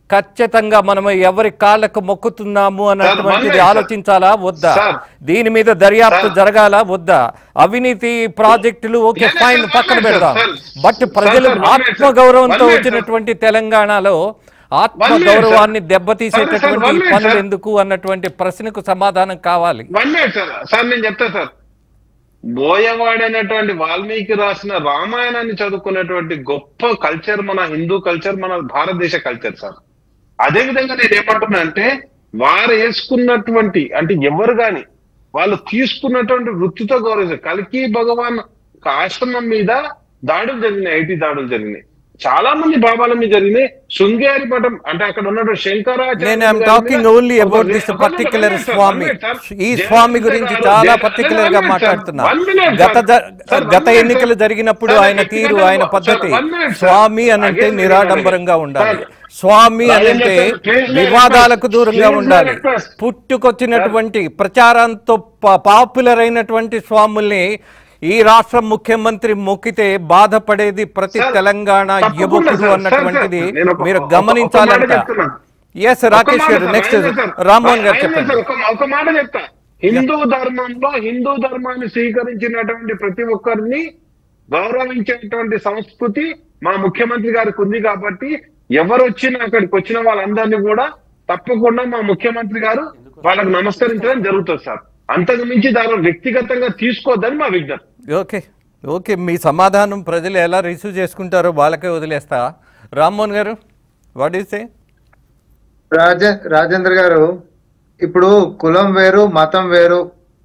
ఖచ్చితంగా మనం ఎవరి కాళ్ళకు మొక్కుతున్నాము అన్నటువంటిది సార్, ఆలోచించాలా వద్దా సార్. దీని మీద దర్యాప్తు సార్. జరగాల వద్దా అవినీతి ప్రాజెక్టులు ఓకే లేదు, ఫైన్ సార్, పక్కన సార్, పెడదాం సార్. బట్ ప్రజలు sir, sir, one minute, sir. ఆత్మగౌరవంతో One minute, sir. వచ్చినటువంటి తెలంగాణలో minute, ఆత్మగౌరవాన్ని sir. దెబ్బతీసేటటువంటి Sir, sir, one minute, పనులు sir. ఎందుకు అన్నటువంటి ప్రశ్నకు సమాధానం కావాలి వన్ మినిట్ సార్ సార్ నేను చెప్తా సార్ బోయవాడు అనేటువంటి వాల్మీకి రాసిన రామాయణాన్ని చదువుకునేటువంటి గొప్ప కల్చర్ మన హిందూ కల్చర్ మన భారతదేశ కల్చర్ సార్ అదే విధంగా నేను ఏమంటున్నా అంటే వారు వేసుకున్నటువంటి అంటే ఎవరు గాని వాళ్ళు తీసుకున్నటువంటి వృత్తితో గౌరవించారు కల్కి భగవాన్ ఒక ఆశ్రమం మీద దాడులు జరిగినాయి ఐటీ దాడులు జరిగినాయి చాలా మంది బాబాల మీద జరిగినాయి శృంగేరి మఠం అంటే అక్కడ ఉన్నటువంటి శంకరాచార్య నేను I'm talking only about this particular swami ఈ స్వామి గురించి చాలా పర్టికులర్ గా మాట్లాడుతున్నా గత జ- గత ఎన్నికలు జరిగినప్పుడు ఆయన తీరు ఆయన పద్ధతి స్వామి అనంటే నిరాడంబరంగా ఉండాలి స్వామి అనంటే వివాదాలకు దూరంగా ఉండాలి పుట్టుకొచ్చినటువంటి ప్రచారంతో పాపులర్ అయినటువంటి స్వాముల్ని ఈ రాష్ట్ర ముఖ్యమంత్రి మొక్కితే బాధపడేది ప్రతి సార్, తెలంగాణ తప్పకుండా యువకుడు సార్, సార్, అన్నటువంటిది సార్, నేను ఒక- మీరు ఒక- ఒక మాట గమనించాలంట చెప్తున్నాను. ఎస్ రాకేష్ ఒక్క గారు మాట నెక్స్ట్ సార్, ఆయన సార్, రామ్మోహన్ గారు ఆయన చెప్పండి సార్, ఒక- ఒక మాట చెప్తా హిందూ ధర్మంలో హిందూ ధర్మాన్ని స్వీకరించినటువంటి ప్రతి ఒక్కరిని గౌరవించేటువంటి సంస్కృతి మా ముఖ్యమంత్రి గారికి ఉంది కాబట్టి ఎవరు వచ్చినా అక్కడికి వచ్చిన వాళ్ళందరినీ కూడా తప్పకుండా మా ముఖ్యమంత్రి గారు వాళ్ళకి నమస్కరించడం జరుగుతుంది సార్ అంతకు మించి దాని వ్యక్తిగతంగా తీసుకోవద్దని మా విజ్ఞప్తి ఓకే ఓకే మీ సమాధానం ప్రజలు ఎలా రిసీవ్ చేసుకుంటారో వాళ్ళకే వదిలేస్తా Rammohan garu what is a రాజే రాజేంద్ర గారు ఇప్పుడు కులం వేరు మతం వేరు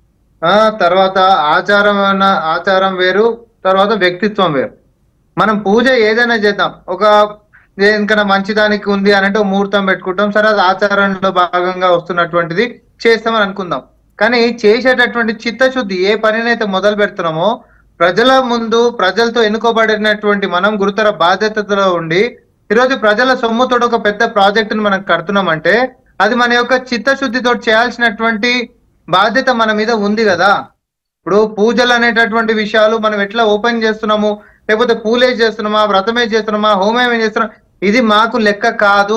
ఆ తర్వాత ఆచారం అన్న ఆచారం వేరు తర్వాత వ్యక్తిత్వం వేరు మనం పూజ ఏదైనా చేద్దాం ఒక దేనికన్నా మంచిదానికి ఉంది అని అంటే ఒక ముహూర్తం పెట్టుకుంటాం సరే అది ఆచారంలో భాగంగా వస్తున్నటువంటిది చేస్తామని అనుకుందాం కానీ చేసేటటువంటి చిత్తశుద్ధి ఏ పనినైతే మొదలు పెడుతున్నామో ప్రజల ముందు ప్రజలతో ఎన్నుకోబడినటువంటి మనం గురుతర బాధ్యతలో ఉండి ఈరోజు ప్రజల సొమ్ముతో ఒక పెద్ద ప్రాజెక్టును మనం కడుతున్నామంటే అది మన యొక్క చిత్తశుద్ధితో చేయాల్సినటువంటి బాధ్యత మన మీద ఉంది కదా ఇప్పుడు పూజలు అనేటటువంటి విషయాలు మనం ఎట్లా ఓపెన్ చేస్తున్నాము లేకపోతే పూలే చేస్తున్నామా వ్రతమే చేస్తున్నామా హోమమే చేస్తున్నాం ఇది మాకు లెక్క కాదు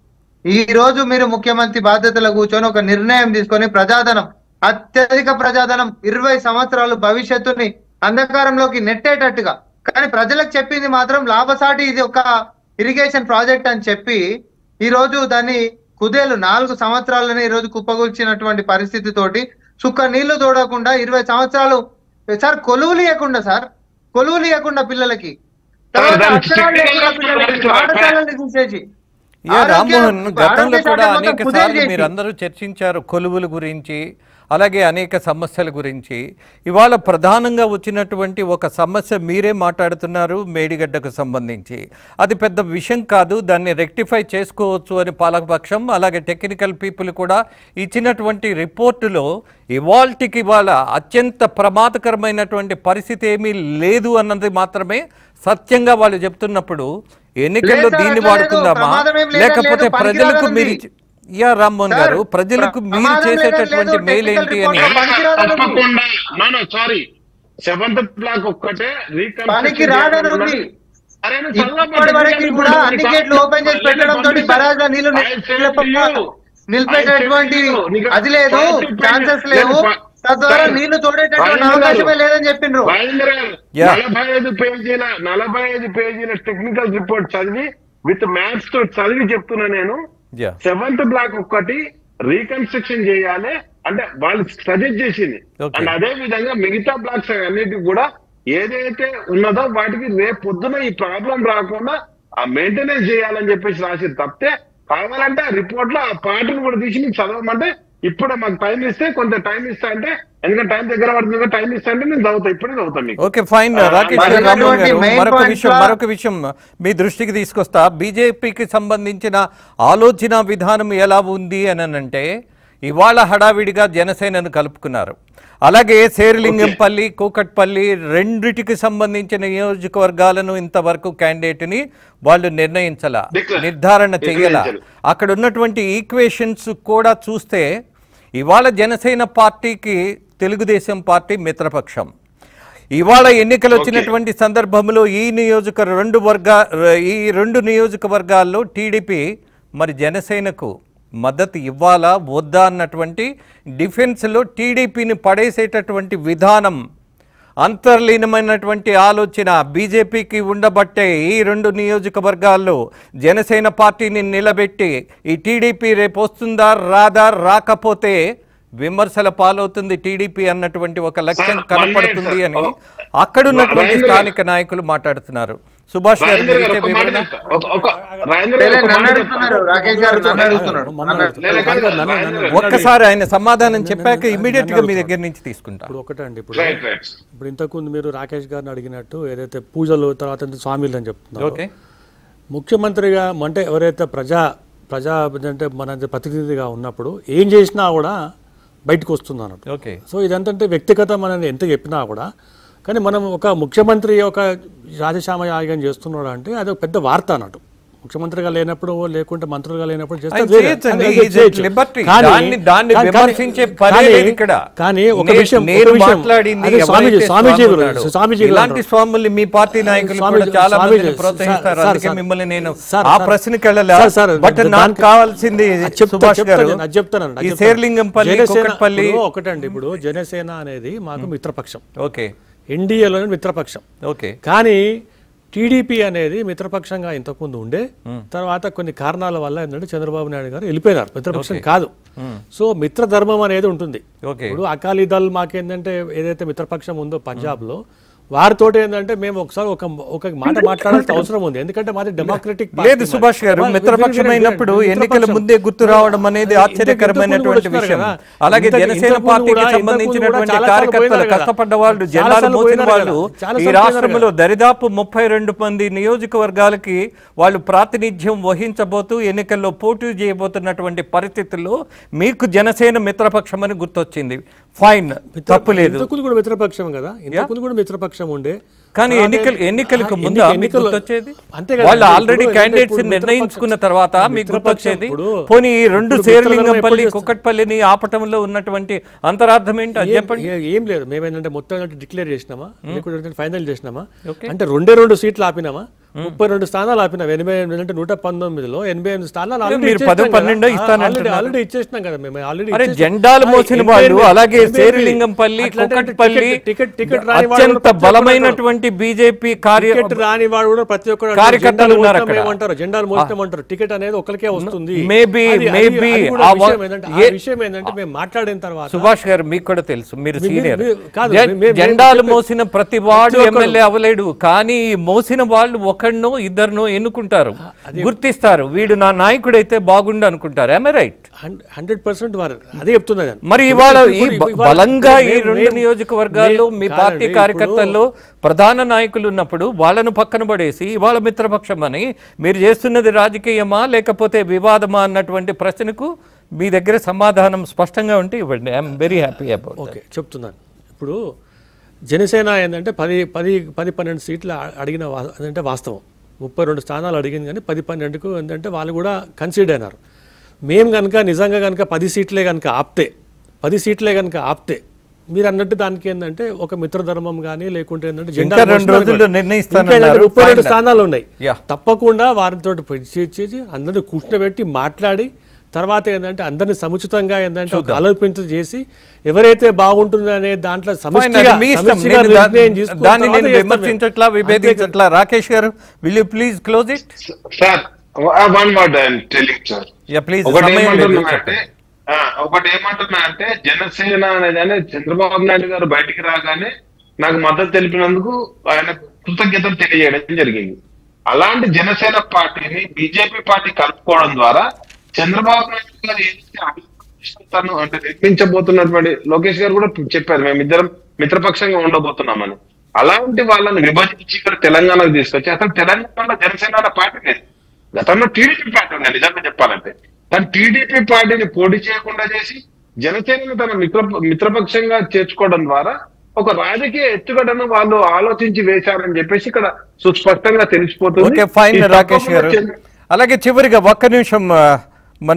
ఈ రోజు మీరు ముఖ్యమంత్రి బాధ్యతలో కూర్చొని ఒక నిర్ణయం తీసుకొని ప్రజాధనం అత్యధిక ప్రజాధనం ఇరవై సంవత్సరాలు భవిష్యత్తుని అంధకారంలోకి నెట్టేటట్టుగా కానీ ప్రజలకు చెప్పింది మాత్రం లాభసాటి ఇది ఒక ఇరిగేషన్ ప్రాజెక్ట్ అని చెప్పి ఈ రోజు దాన్ని కుదేలు నాలుగు సంవత్సరాలని ఈ రోజు కుప్పగొల్చినటువంటి పరిస్థితి తోటి చుక్క నీళ్లు తోడకుండా ఇరవై సంవత్సరాలు సార్ కొలువులు ఇవ్వకుండా సార్ కొలువులు ఇవ్వకుండా పిల్లలకి తర్వాత దానికి అక్షరాలు లేకుండా పిల్లలకి పాఠశాలల్ని తీసేసి యా ఆరోగ్య- రామ్మోహన్ గతంలో ఆరోగ్య శాఖ కూడా మొత్తం అనేక కుదేలు సార్లు చేసి. మీరు అందరూ చర్చించారు కొలువుల గురించి అలాగే అనేక సమస్యల గురించి ఇవాళ ప్రధానంగా వచ్చినటువంటి ఒక సమస్య మీరే మాట్లాడుతున్నారు మేడిగడ్డకు సంబంధించి అది పెద్ద విషయం కాదు దాన్ని రెక్టిఫై చేసుకోవచ్చు అని పాలకపక్షం అలాగే టెక్నికల్ పీపుల్ కూడా ఇచ్చినటువంటి రిపోర్టులో ఇవాల్టికి ఇవాళ అత్యంత ప్రమాదకరమైనటువంటి పరిస్థితి ఏమీ లేదు అన్నది మాత్రమే సత్యంగా వాళ్ళు చెప్తున్నప్పుడు ఎన్నికల్లో లేదు సార్, దీన్ని అట్లా లేదు. వాడుకుందామా ప్రమాదం ఏం లేదు, లేకపోతే లేదు, ప్రజలకు పనికిరాదని మీరు ఉంది. ఇచ్చి- యా రామ్మోహన్ సార్, గారు ప్రజలకు ప్ర- మీరు ప్రమాదం లేదని చేసేటటువంటి లేదు, మెయిల్ టెక్నికల్ ఏంటి అని రిపోర్ట్ పనికిరాదని ఉంది. తప్పకుండా no no sorry seventh block ఒక్కటే పనికి రాదని ఉంది. అరే నువ్వు ఇప్పటి చదవబడ్డ వరకు కూడా అన్ని గేట్లు ఓపెన్ చేసి పెట్టడం తోటి బరాజ్ లో నీళ్లు నిలప- నిలిపేటటువంటి అది లేదు ఛాన్సెస్ లేవు తద్వారా నీళ్లు తోడేటటువంటి అవకాశమే లేదని చెప్పిండ్రు Yeah. నలభై ఐదు పేజీల నలభై ఐదు పేజీల టెక్నికల్ రిపోర్ట్ చదివి విత్ మ్యాథ్స్ తో చదివి చెప్తున్నా నేను యా సెవెంత్ బ్లాక్ ఒక్కటి రీకన్స్ట్రక్షన్ చేయాలి అంటే వాళ్ళు సజెస్ట్ చేసింది Okay. అండ్ అదే విధంగా మిగతా బ్లాక్స్ అన్నిటికి కూడా ఏదైతే ఉన్నదో వాటికి రేపు పొద్దున ఈ ప్రాబ్లం రాకుండా ఆ మెయింటెనెన్స్ చేయాలని చెప్పేసి రాసింది తప్పితే కావాలంటే ఆ రిపోర్ట్ లో ఆ పాటను కూడా తీసి మీకు చదవమంటే ఇప్పుడు మాకు టైం ఇస్తే కొంత టైం ఇస్తా అంటే ఎందుకంటే టైం దగ్గర పడుతుంది టైం ఇస్తా అంటే నేను చదువుతా ఇప్పుడే చదువుతాను మీకు ఓకే ఫైన్ ఆ, రాకేష్ మరి గారు, రామ్మోహన్ గారు అటువంటి main మరొక points విషయం లా- మరొక విషయం మీ దృష్టికి తీసుకొస్తా బీజేపీకి సంబంధించిన ఆలోచన విధానం ఎలా ఉంది అని అంటే ఇవాళ హడావిడిగా జనసేనను కలుపుకున్నారు అలాగే శేరిలింగంపల్లి కూకట్పల్లి రెండిటికి సంబంధించిన నియోజకవర్గాలను ఇంతవరకు క్యాండిడేట్ని వాళ్ళు నిర్ణయించాల Declare. నిర్ధారణ చేయాల నిర్ణయించాలి. అక్కడ ఉన్నటువంటి ఈక్వేషన్స్ కూడా చూస్తే ఇవాళ జనసేన పార్టీకి తెలుగుదేశం పార్టీ మిత్రపక్షం ఇవాళ ఎన్నికలు వచ్చినటువంటి సందర్భంలో ఈ నియోజక రెండు వర్గ ఈ రెండు నియోజకవర్గాల్లో టీడీపీ మరి జనసేనకు మద్దతు ఇవ్వాలా వద్దా అన్నటువంటి డిఫెన్స్లో టీడీపీని పడేసేటటువంటి విధానం అంతర్లీనమైనటువంటి ఆలోచన బీజేపీకి ఉండబట్టే ఈ రెండు నియోజకవర్గాల్లో జనసేన పార్టీని నిలబెట్టి ఈ టీడీపీ రేపు వస్తుందా రాదా రాకపోతే విమర్శల పాలవుతుంది టీడీపీ అన్నటువంటి ఒక లక్ష్యం సార్, కనపడుతుంది one అని minute, sir. అక్కడ ఉన్నటువంటి రాజేంద్ర గారు. స్థానిక నాయకులు మాట్లాడుతున్నారు సుభాష్ గారు రాజేంద్ర మీరు గారు ఇచ్చే ఒక మాట వివరణ చెప్తా. ఒక- ఒక రాజేంద్ర గారు లేదు, ఒక నన్ను మాట అడుగుతున్నారు చెప్తా. రాకేష్ గారు నన్ను అడుగుతున్నారు మమ్మల్ని నన్ను- అడుగుతున్నారు. లేదు, కాదు, లేదు, నన్ను- రాజేంద్ర నన్ను- గారు. ఒక్కసారి ఆయన సమాధానం చెప్పాక నన్ను- ఇమీడియట్ గా మీ నన్ను దగ్గర నుంచి తీసుకుంటా ఇప్పుడు ఒకటండి ఇప్పుడు రైట్ రైట్ ఇప్పుడు ఇంతకుముందు మీరు రాకేష్ గారిని అడిగినట్టు ఏదైతే పూజలు తర్వాత స్వామిలు అని చెప్తున్నారు ఓకే ముఖ్యమంత్రిగా అంటే ఎవరైతే ప్రజా ప్రజా అంటే మన ప్రతినిధిగా ఉన్నప్పుడు ఏం చేసినా కూడా బయటకు వస్తుంది అన్నట్టు ఓకే సో ఇదంతంటే వ్యక్తిగతం అని ఎంత చెప్పినా కూడా కానీ మనం ఒక ముఖ్యమంత్రి ఒక రాజశ్యామ యాగం చేస్తున్నాడు అంటే అది ఒక పెద్ద వార్త అన్నట్టు ముఖ్యమంత్రిగా లేనప్పుడు లేకుంటే మంత్రులుగా లేనప్పుడు చేస్తే ఆయన అది వేరే. చేయొచ్చండి. అది He is at చేయొచ్చు. liberty. కానీ- దాన్ని- దాన్ని కానీ- విమర్శించే పనే కానీ- లేదు ఇక్కడ. కానీ ఒక నే- విషయం ఒక నేను విషయం- మాట్లాడింది అది స్వామీజీ ఎవరైతే స్వామీజీ స్వామి గురించి ఉన్నాడో, స్వామీజీ ఇలాంటి గురించి స్వాముల్ని మీ పార్టీ నాయకులు కూడా స్వామీజీ- చాలా మందిని స్వామీజీ, ప్రోత్సహిస్తారు సార్, అందుకే సార్, మిమ్మల్ని నేను సార్, ఆ సార్, ప్రశ్నకి వెళ్ళలే సార్, సార్, బట్ నాకు దానికి- కావాల్సింది అది చెప్తా- సుభాష్ గారు చెప్తాను, అది చెప్తాను, అది ఈ చెప్తాను. శేర్లింగంపల్లి జనసేన- కుక్కట్పల్లి ఇప్పుడు ఒకటండి ఇప్పుడు జనసేన అనేది మాకు మిత్రపక్షం ఓకే ఎన్డీఏలోనే మిత్రపక్షం ఓకే కానీ టీడీపీ అనేది మిత్రపక్షంగా ఇంతకుముందు ఉండే తర్వాత కొన్ని కారణాల వల్ల ఏంటంటే చంద్రబాబు నాయుడు గారు వెళ్ళిపోయినారు మిత్రపక్షం కాదు సో మిత్రధర్మం అనేది ఉంటుంది ఓకే ఇప్పుడు అకాలీదళ్ మాకేంటంటే ఏదైతే మిత్రపక్షం ఉందో పంజాబ్ లో వారితోటి ఏంటంటే మేము ఒకసారి ఒక ఒక మాట మాట్లాడాల్సిన అవసరం ఉంది ఎందుకంటే మాది డెమోక్రటిక్ లేదు సుభాష్ గారు మిత్రపక్షమైనప్పుడు ఎన్నికల ముందే గుర్తు రావడం అనేది ఆశ్చర్యకరమైనటువంటి విషయం అలాగే జనసేన పార్టీకి సంబంధించినటువంటి కార్యకర్తలు కష్టపడ్డ వాళ్ళు జనాలు మోసిన వాళ్ళు ఈ రాష్ట్రంలో దరిదాపు ముప్పై రెండు మంది నియోజకవర్గాలకి వాళ్ళు ప్రాతినిధ్యం వహించబోతూ ఎన్నికల్లో పోటీ చేయబోతున్నటువంటి పరిస్థితుల్లో మీకు జనసేన మిత్రపక్షం అని గుర్తొచ్చింది ఫైన్ తప్పు లేదు ఇంతకుముందు కూడా మిత్రపక్షం కదా ఇంతకుముందు కూడా మిత్రపక్షం ఉండే కానీ తర్వాత ఎన్నికలు ఎన్నికలకు ఆ, ముందు ఎన్నిక- మీకు ఎన్నికలు- గుర్తొచ్చేది అంతే కదా వాళ్ళు ఇప్పుడు ఆల్రెడీ ఏంటంటే క్యాండిడేట్స్ ఇప్పుడు నిర్ణయించుకున్న మిత్రపక్షం- తర్వాత మీకు మిత్రపక్షం గుర్తొచ్చేది ఇప్పుడు- పోనీ ఈ రెండు ఇప్పుడు శేర్లింగంపల్లి మిత్రధర్మం ఎప్పుడు కుక్కట్పల్లిని ఆపటంలో ఉన్నటువంటి అంతరార్థం ఏంటి అది ఏం- చెప్పండి ఏ- ఏం లేదు మేమేంటంటే మొత్తం డిక్లేర్ చేసినామా లేకుంటే ఫైనల్ చేసినామా Okay. అంటే రెండే రెండు సీట్లు ఆపినామా ముప్పై రెండు స్థానాలు ఆపినాం ఎనభై ఎనిమిది అంటే నూట పంతొమ్మిదిలో ఎనభై ఎనిమిది స్థానాలు already మీరు ఇచ్చేసినాం పదో కదా. పన్నెండో ఆ, ఇస్తానంటున్నారు. already- already ఇచ్చేసినాం కదా మేము ఆల్రెడీ అరే జెండాలు మోసిన వాళ్ళు అలాగే శేరిలింగంపల్లి కుక్కట్పల్లి టికెట్ టికెట్ రాని వాడు అత్యంత కూడా ప్రతి ఒక్కడు బలమైనటువంటి బీజేపీ కార్య టికెట్ రాని వాడు కూడా ప్రతి ఒక్కరు అంటారు, కార్యకర్తలు జెండాలు ఉన్నారు మోస్తాం అక్కడ. ఏమంటారు జెండాలు మోస్తామంటారు టికెట్ అనేది ఒకరికే వస్తుంది Maybe- అది- అది- maybe అది కూడా ఆ విషయం వ- ఏంటంటే- ఆ ఏ- విషయం ఏంటంటే మేము మాట్లాడిన తర్వాత సుభాష్ గారు మీకు కూడా తెలుసు మీరు మీ- సీనియర్ మీ- కాదు, జె- మీ- మీ- జెండాలు చెప్పే- మోసిన ప్రతి వాడు ప్రతి ఒక్కడు. ఎమ్మెల్యే అవ్వలేడు కానీ ఈ మోసిన వాళ్ళు ఒకరినో ఇద్దరినో ఎన్నుకుంటారు గుర్తిస్తారు వీడు నా నాయకుడైతే బాగుండు అనుకుంటారు ఐ రైట్ హండ్రెడ్ పర్సెంట్ వారు అదే చెప్తున్నా నేను. మరి ఇవాళ ఈ ఇప్పుడు బ- ఇవాళ బలంగా ఈ మేము- రెండు మేము- నియోజకవర్గాల్లో మీ మేము- పార్టీ కాదండి, కార్యకర్తల్లో ప్రధాన నాయకులు ఉన్నప్పుడు వాళ్ళను పక్కన పడేసి ఇవాళ మిత్రపక్షం అని మీరు చేస్తున్నది రాజకీయమా లేకపోతే వివాదమా అన్నటువంటి ప్రశ్నకు మీ దగ్గర సమాధానం స్పష్టంగా ఉంటే ఇవ్వండి I'm very happy about okay చెప్తున్నాను ఇప్పుడు జనసేన ఏంటంటే పది పది పది పన్నెండు సీట్లు అ- అడిగిన వా- అదంటే వాస్తవం ముప్పై రెండు స్థానాలు అడిగింది కానీ పది పన్నెండుకు ఏంటంటే వాళ్ళు కూడా కన్సిడర్ అయినారు మేము కనుక నిజంగా కనుక పది సీట్లే కనుక ఆప్తే పది సీట్లే కనుక ఆప్తే మీరు అన్నట్టు దానికి ఏంటంటే ఒక మిత్రధర్మం కానీ లేకుంటే ఏంటంటే జెండా ఇంకా రెండు మోసిన రోజుల్లో అనుకోండి. నిర్ణయిస్తానన్నారు. ఇంకా ఏంటంటే ముప్పై రెండు Final. స్థానాలు ఉన్నాయి Yeah. తప్పకుండా వారితో చేసి అందరిని కూర్చోబెట్టి మాట్లాడి తర్వాత ఏంటంటే అందరిని సముచితంగా ఏంటంటే ఒక ఆలోచించ చేసి ఎవరైతే బాగుంటుంది అనే దాంట్లో సమిష్టిగా మీ ఇష్టం సమిష్టిగా నేను దా- నిర్ణయం తీసుకున్న దాన్ని తర్వాత నేను చేస్తాం మేము. విమర్శించట్లా విభేదించట్లా Rakesh garu will you please close it sir one word I'm telling sir yeah please ఒకటి సమయం లేదు ఏమంటున్నా అంటే చెప్పండి. ఆ, ఒకటి ఏమంటున్నా అంటే జనసేన అనేది చంద్రబాబు నాయుడు గారు బయటికి రాగానే నాకు మద్దతు తెలిపినందుకు ఆయన కృతజ్ఞతలు తెలియజేయడం జరిగింది అలాంటి జనసేన పార్టీని బీజేపీ పార్టీ కలుపుకోవడం ద్వారా చంద్రబాబు నాయుడు గారు ఏదైతే ఆవిష్కరిస్తాను అంటే నిర్మించబోతున్నటువంటి లోకేష్ గారు కూడా చెప్పారు మేమిద్దరం మిత్రపక్షంగా ఉండబోతున్నామని అలాంటి వాళ్ళని విభజించి ఇక్కడ తెలంగాణకు తీసుకొచ్చి అసలు తెలంగాణలో జనసేన అనే పార్టీ లేదు గతంలో టీడీపీ పార్టీ ఉంది నిజంగా చెప్పాలంటే కానీ టీడీపీ పార్టీని పోటీ చేయకుండా చేసి జనసేనను తన మిత్ర మిత్రపక్షంగా చేర్చుకోవడం ద్వారా ఒక రాజకీయ ఎత్తుగడను వాళ్ళు ఆలోచించి వేశారని చెప్పేసి ఇక్కడ సుస్పష్టంగా తెలిసిపోతుంది ఓకే ఫైన్ ఈ రాకేష్ గారు తప్పకుండా అలాగే చివరిగా ఒక్క నిమిషం ఆ, మన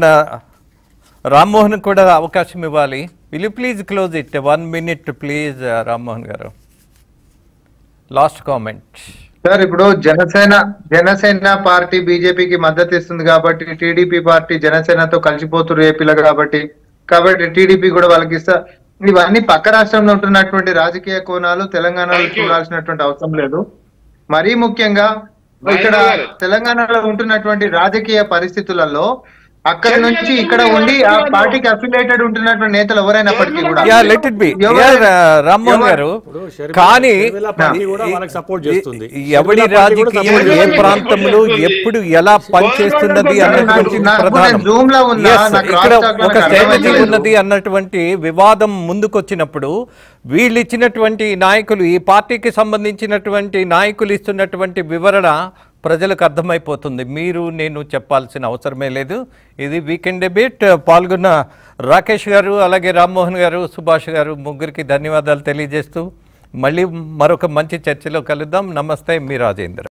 రామ్మోహన్ కూడా అవకాశం ఇవ్వాలి will you please close it one minute please Rammohan garu last comment sir ఇప్పుడు జనసేన జనసేన పార్టీ బీజేపీకి మద్దతు ఇస్తుంది కాబట్టి టీడీపీ పార్టీ జనసేనతో కలిసిపోతున్నారు ఏపీలో కాబట్టి కాబట్టి టీడీపీ కూడా వాళ్ళకి ఇస్తా ఇవన్నీ పక్క రాష్ట్రంలో ఉంటున్నటువంటి రాజకీయ కోణాలు తెలంగాణలో Thank you. చూడాల్సినటువంటి అవసరం లేదు మరీ ముఖ్యంగా ఇక్కడ మహేంద్ర గారు. తెలంగాణలో ఉంటున్నటువంటి రాజకీయ పరిస్థితులలో అక్కడ చంద్రబాబు నుంచి ఇక్కడ ఉండి ఆ నాయుడు పార్టీకి అఫిలియేటెడ్ ఉంటున్నటువంటి నేతలు ఎవరైనప్పటికీ కూడా యా లెట్ ఇట్ బి ఎవరు- రామ్మోహన్ ఎవరు- గారు ఇప్పుడు షర్మిల- కానీ షర్మిల పార్టీ కూడా వాళ్ళకి సపోర్ట్ చేస్తుంది. ఈ- ఎవడి షర్మిల పార్టీ కూడా రాజకీయం సపోర్ట్ ఏ చేస్తుంది. ప్రాంతంలో ఎప్పుడు ఎలా పనిచేస్తున్నది అన్నటువంటి నాకు ప్రధానం నేను Zoom లో ఉన్నా, Yes, నాకు ఇక్కడ రాష్ట్రాలకు ఒక నాకు స్ట్రాటజీ అర్థమైతలేదు. ఉన్నది అన్నటువంటి వివాదం ముందుకొచ్చినప్పుడు వీళ్ళు ఇచ్చినటువంటి నాయకులు ఈ పార్టీకి సంబంధించినటువంటి నాయకులు ఇస్తున్నటువంటి వివరణ ప్రజలకు అర్థమైపోతుంది మీరు నేను చెప్పాల్సిన అవసరమే లేదు ఇది వీకెండ్ డెబేట్ పాల్గొన్న రాకేష్ గారు అలాగే రామ్మోహన్ గారు సుభాష్ గారు ముగ్గురికి ధన్యవాదాలు తెలియజేస్తూ మళ్ళీ మరొక మంచి చర్చలో కలుద్దాం నమస్తే మీ రాజేంద్ర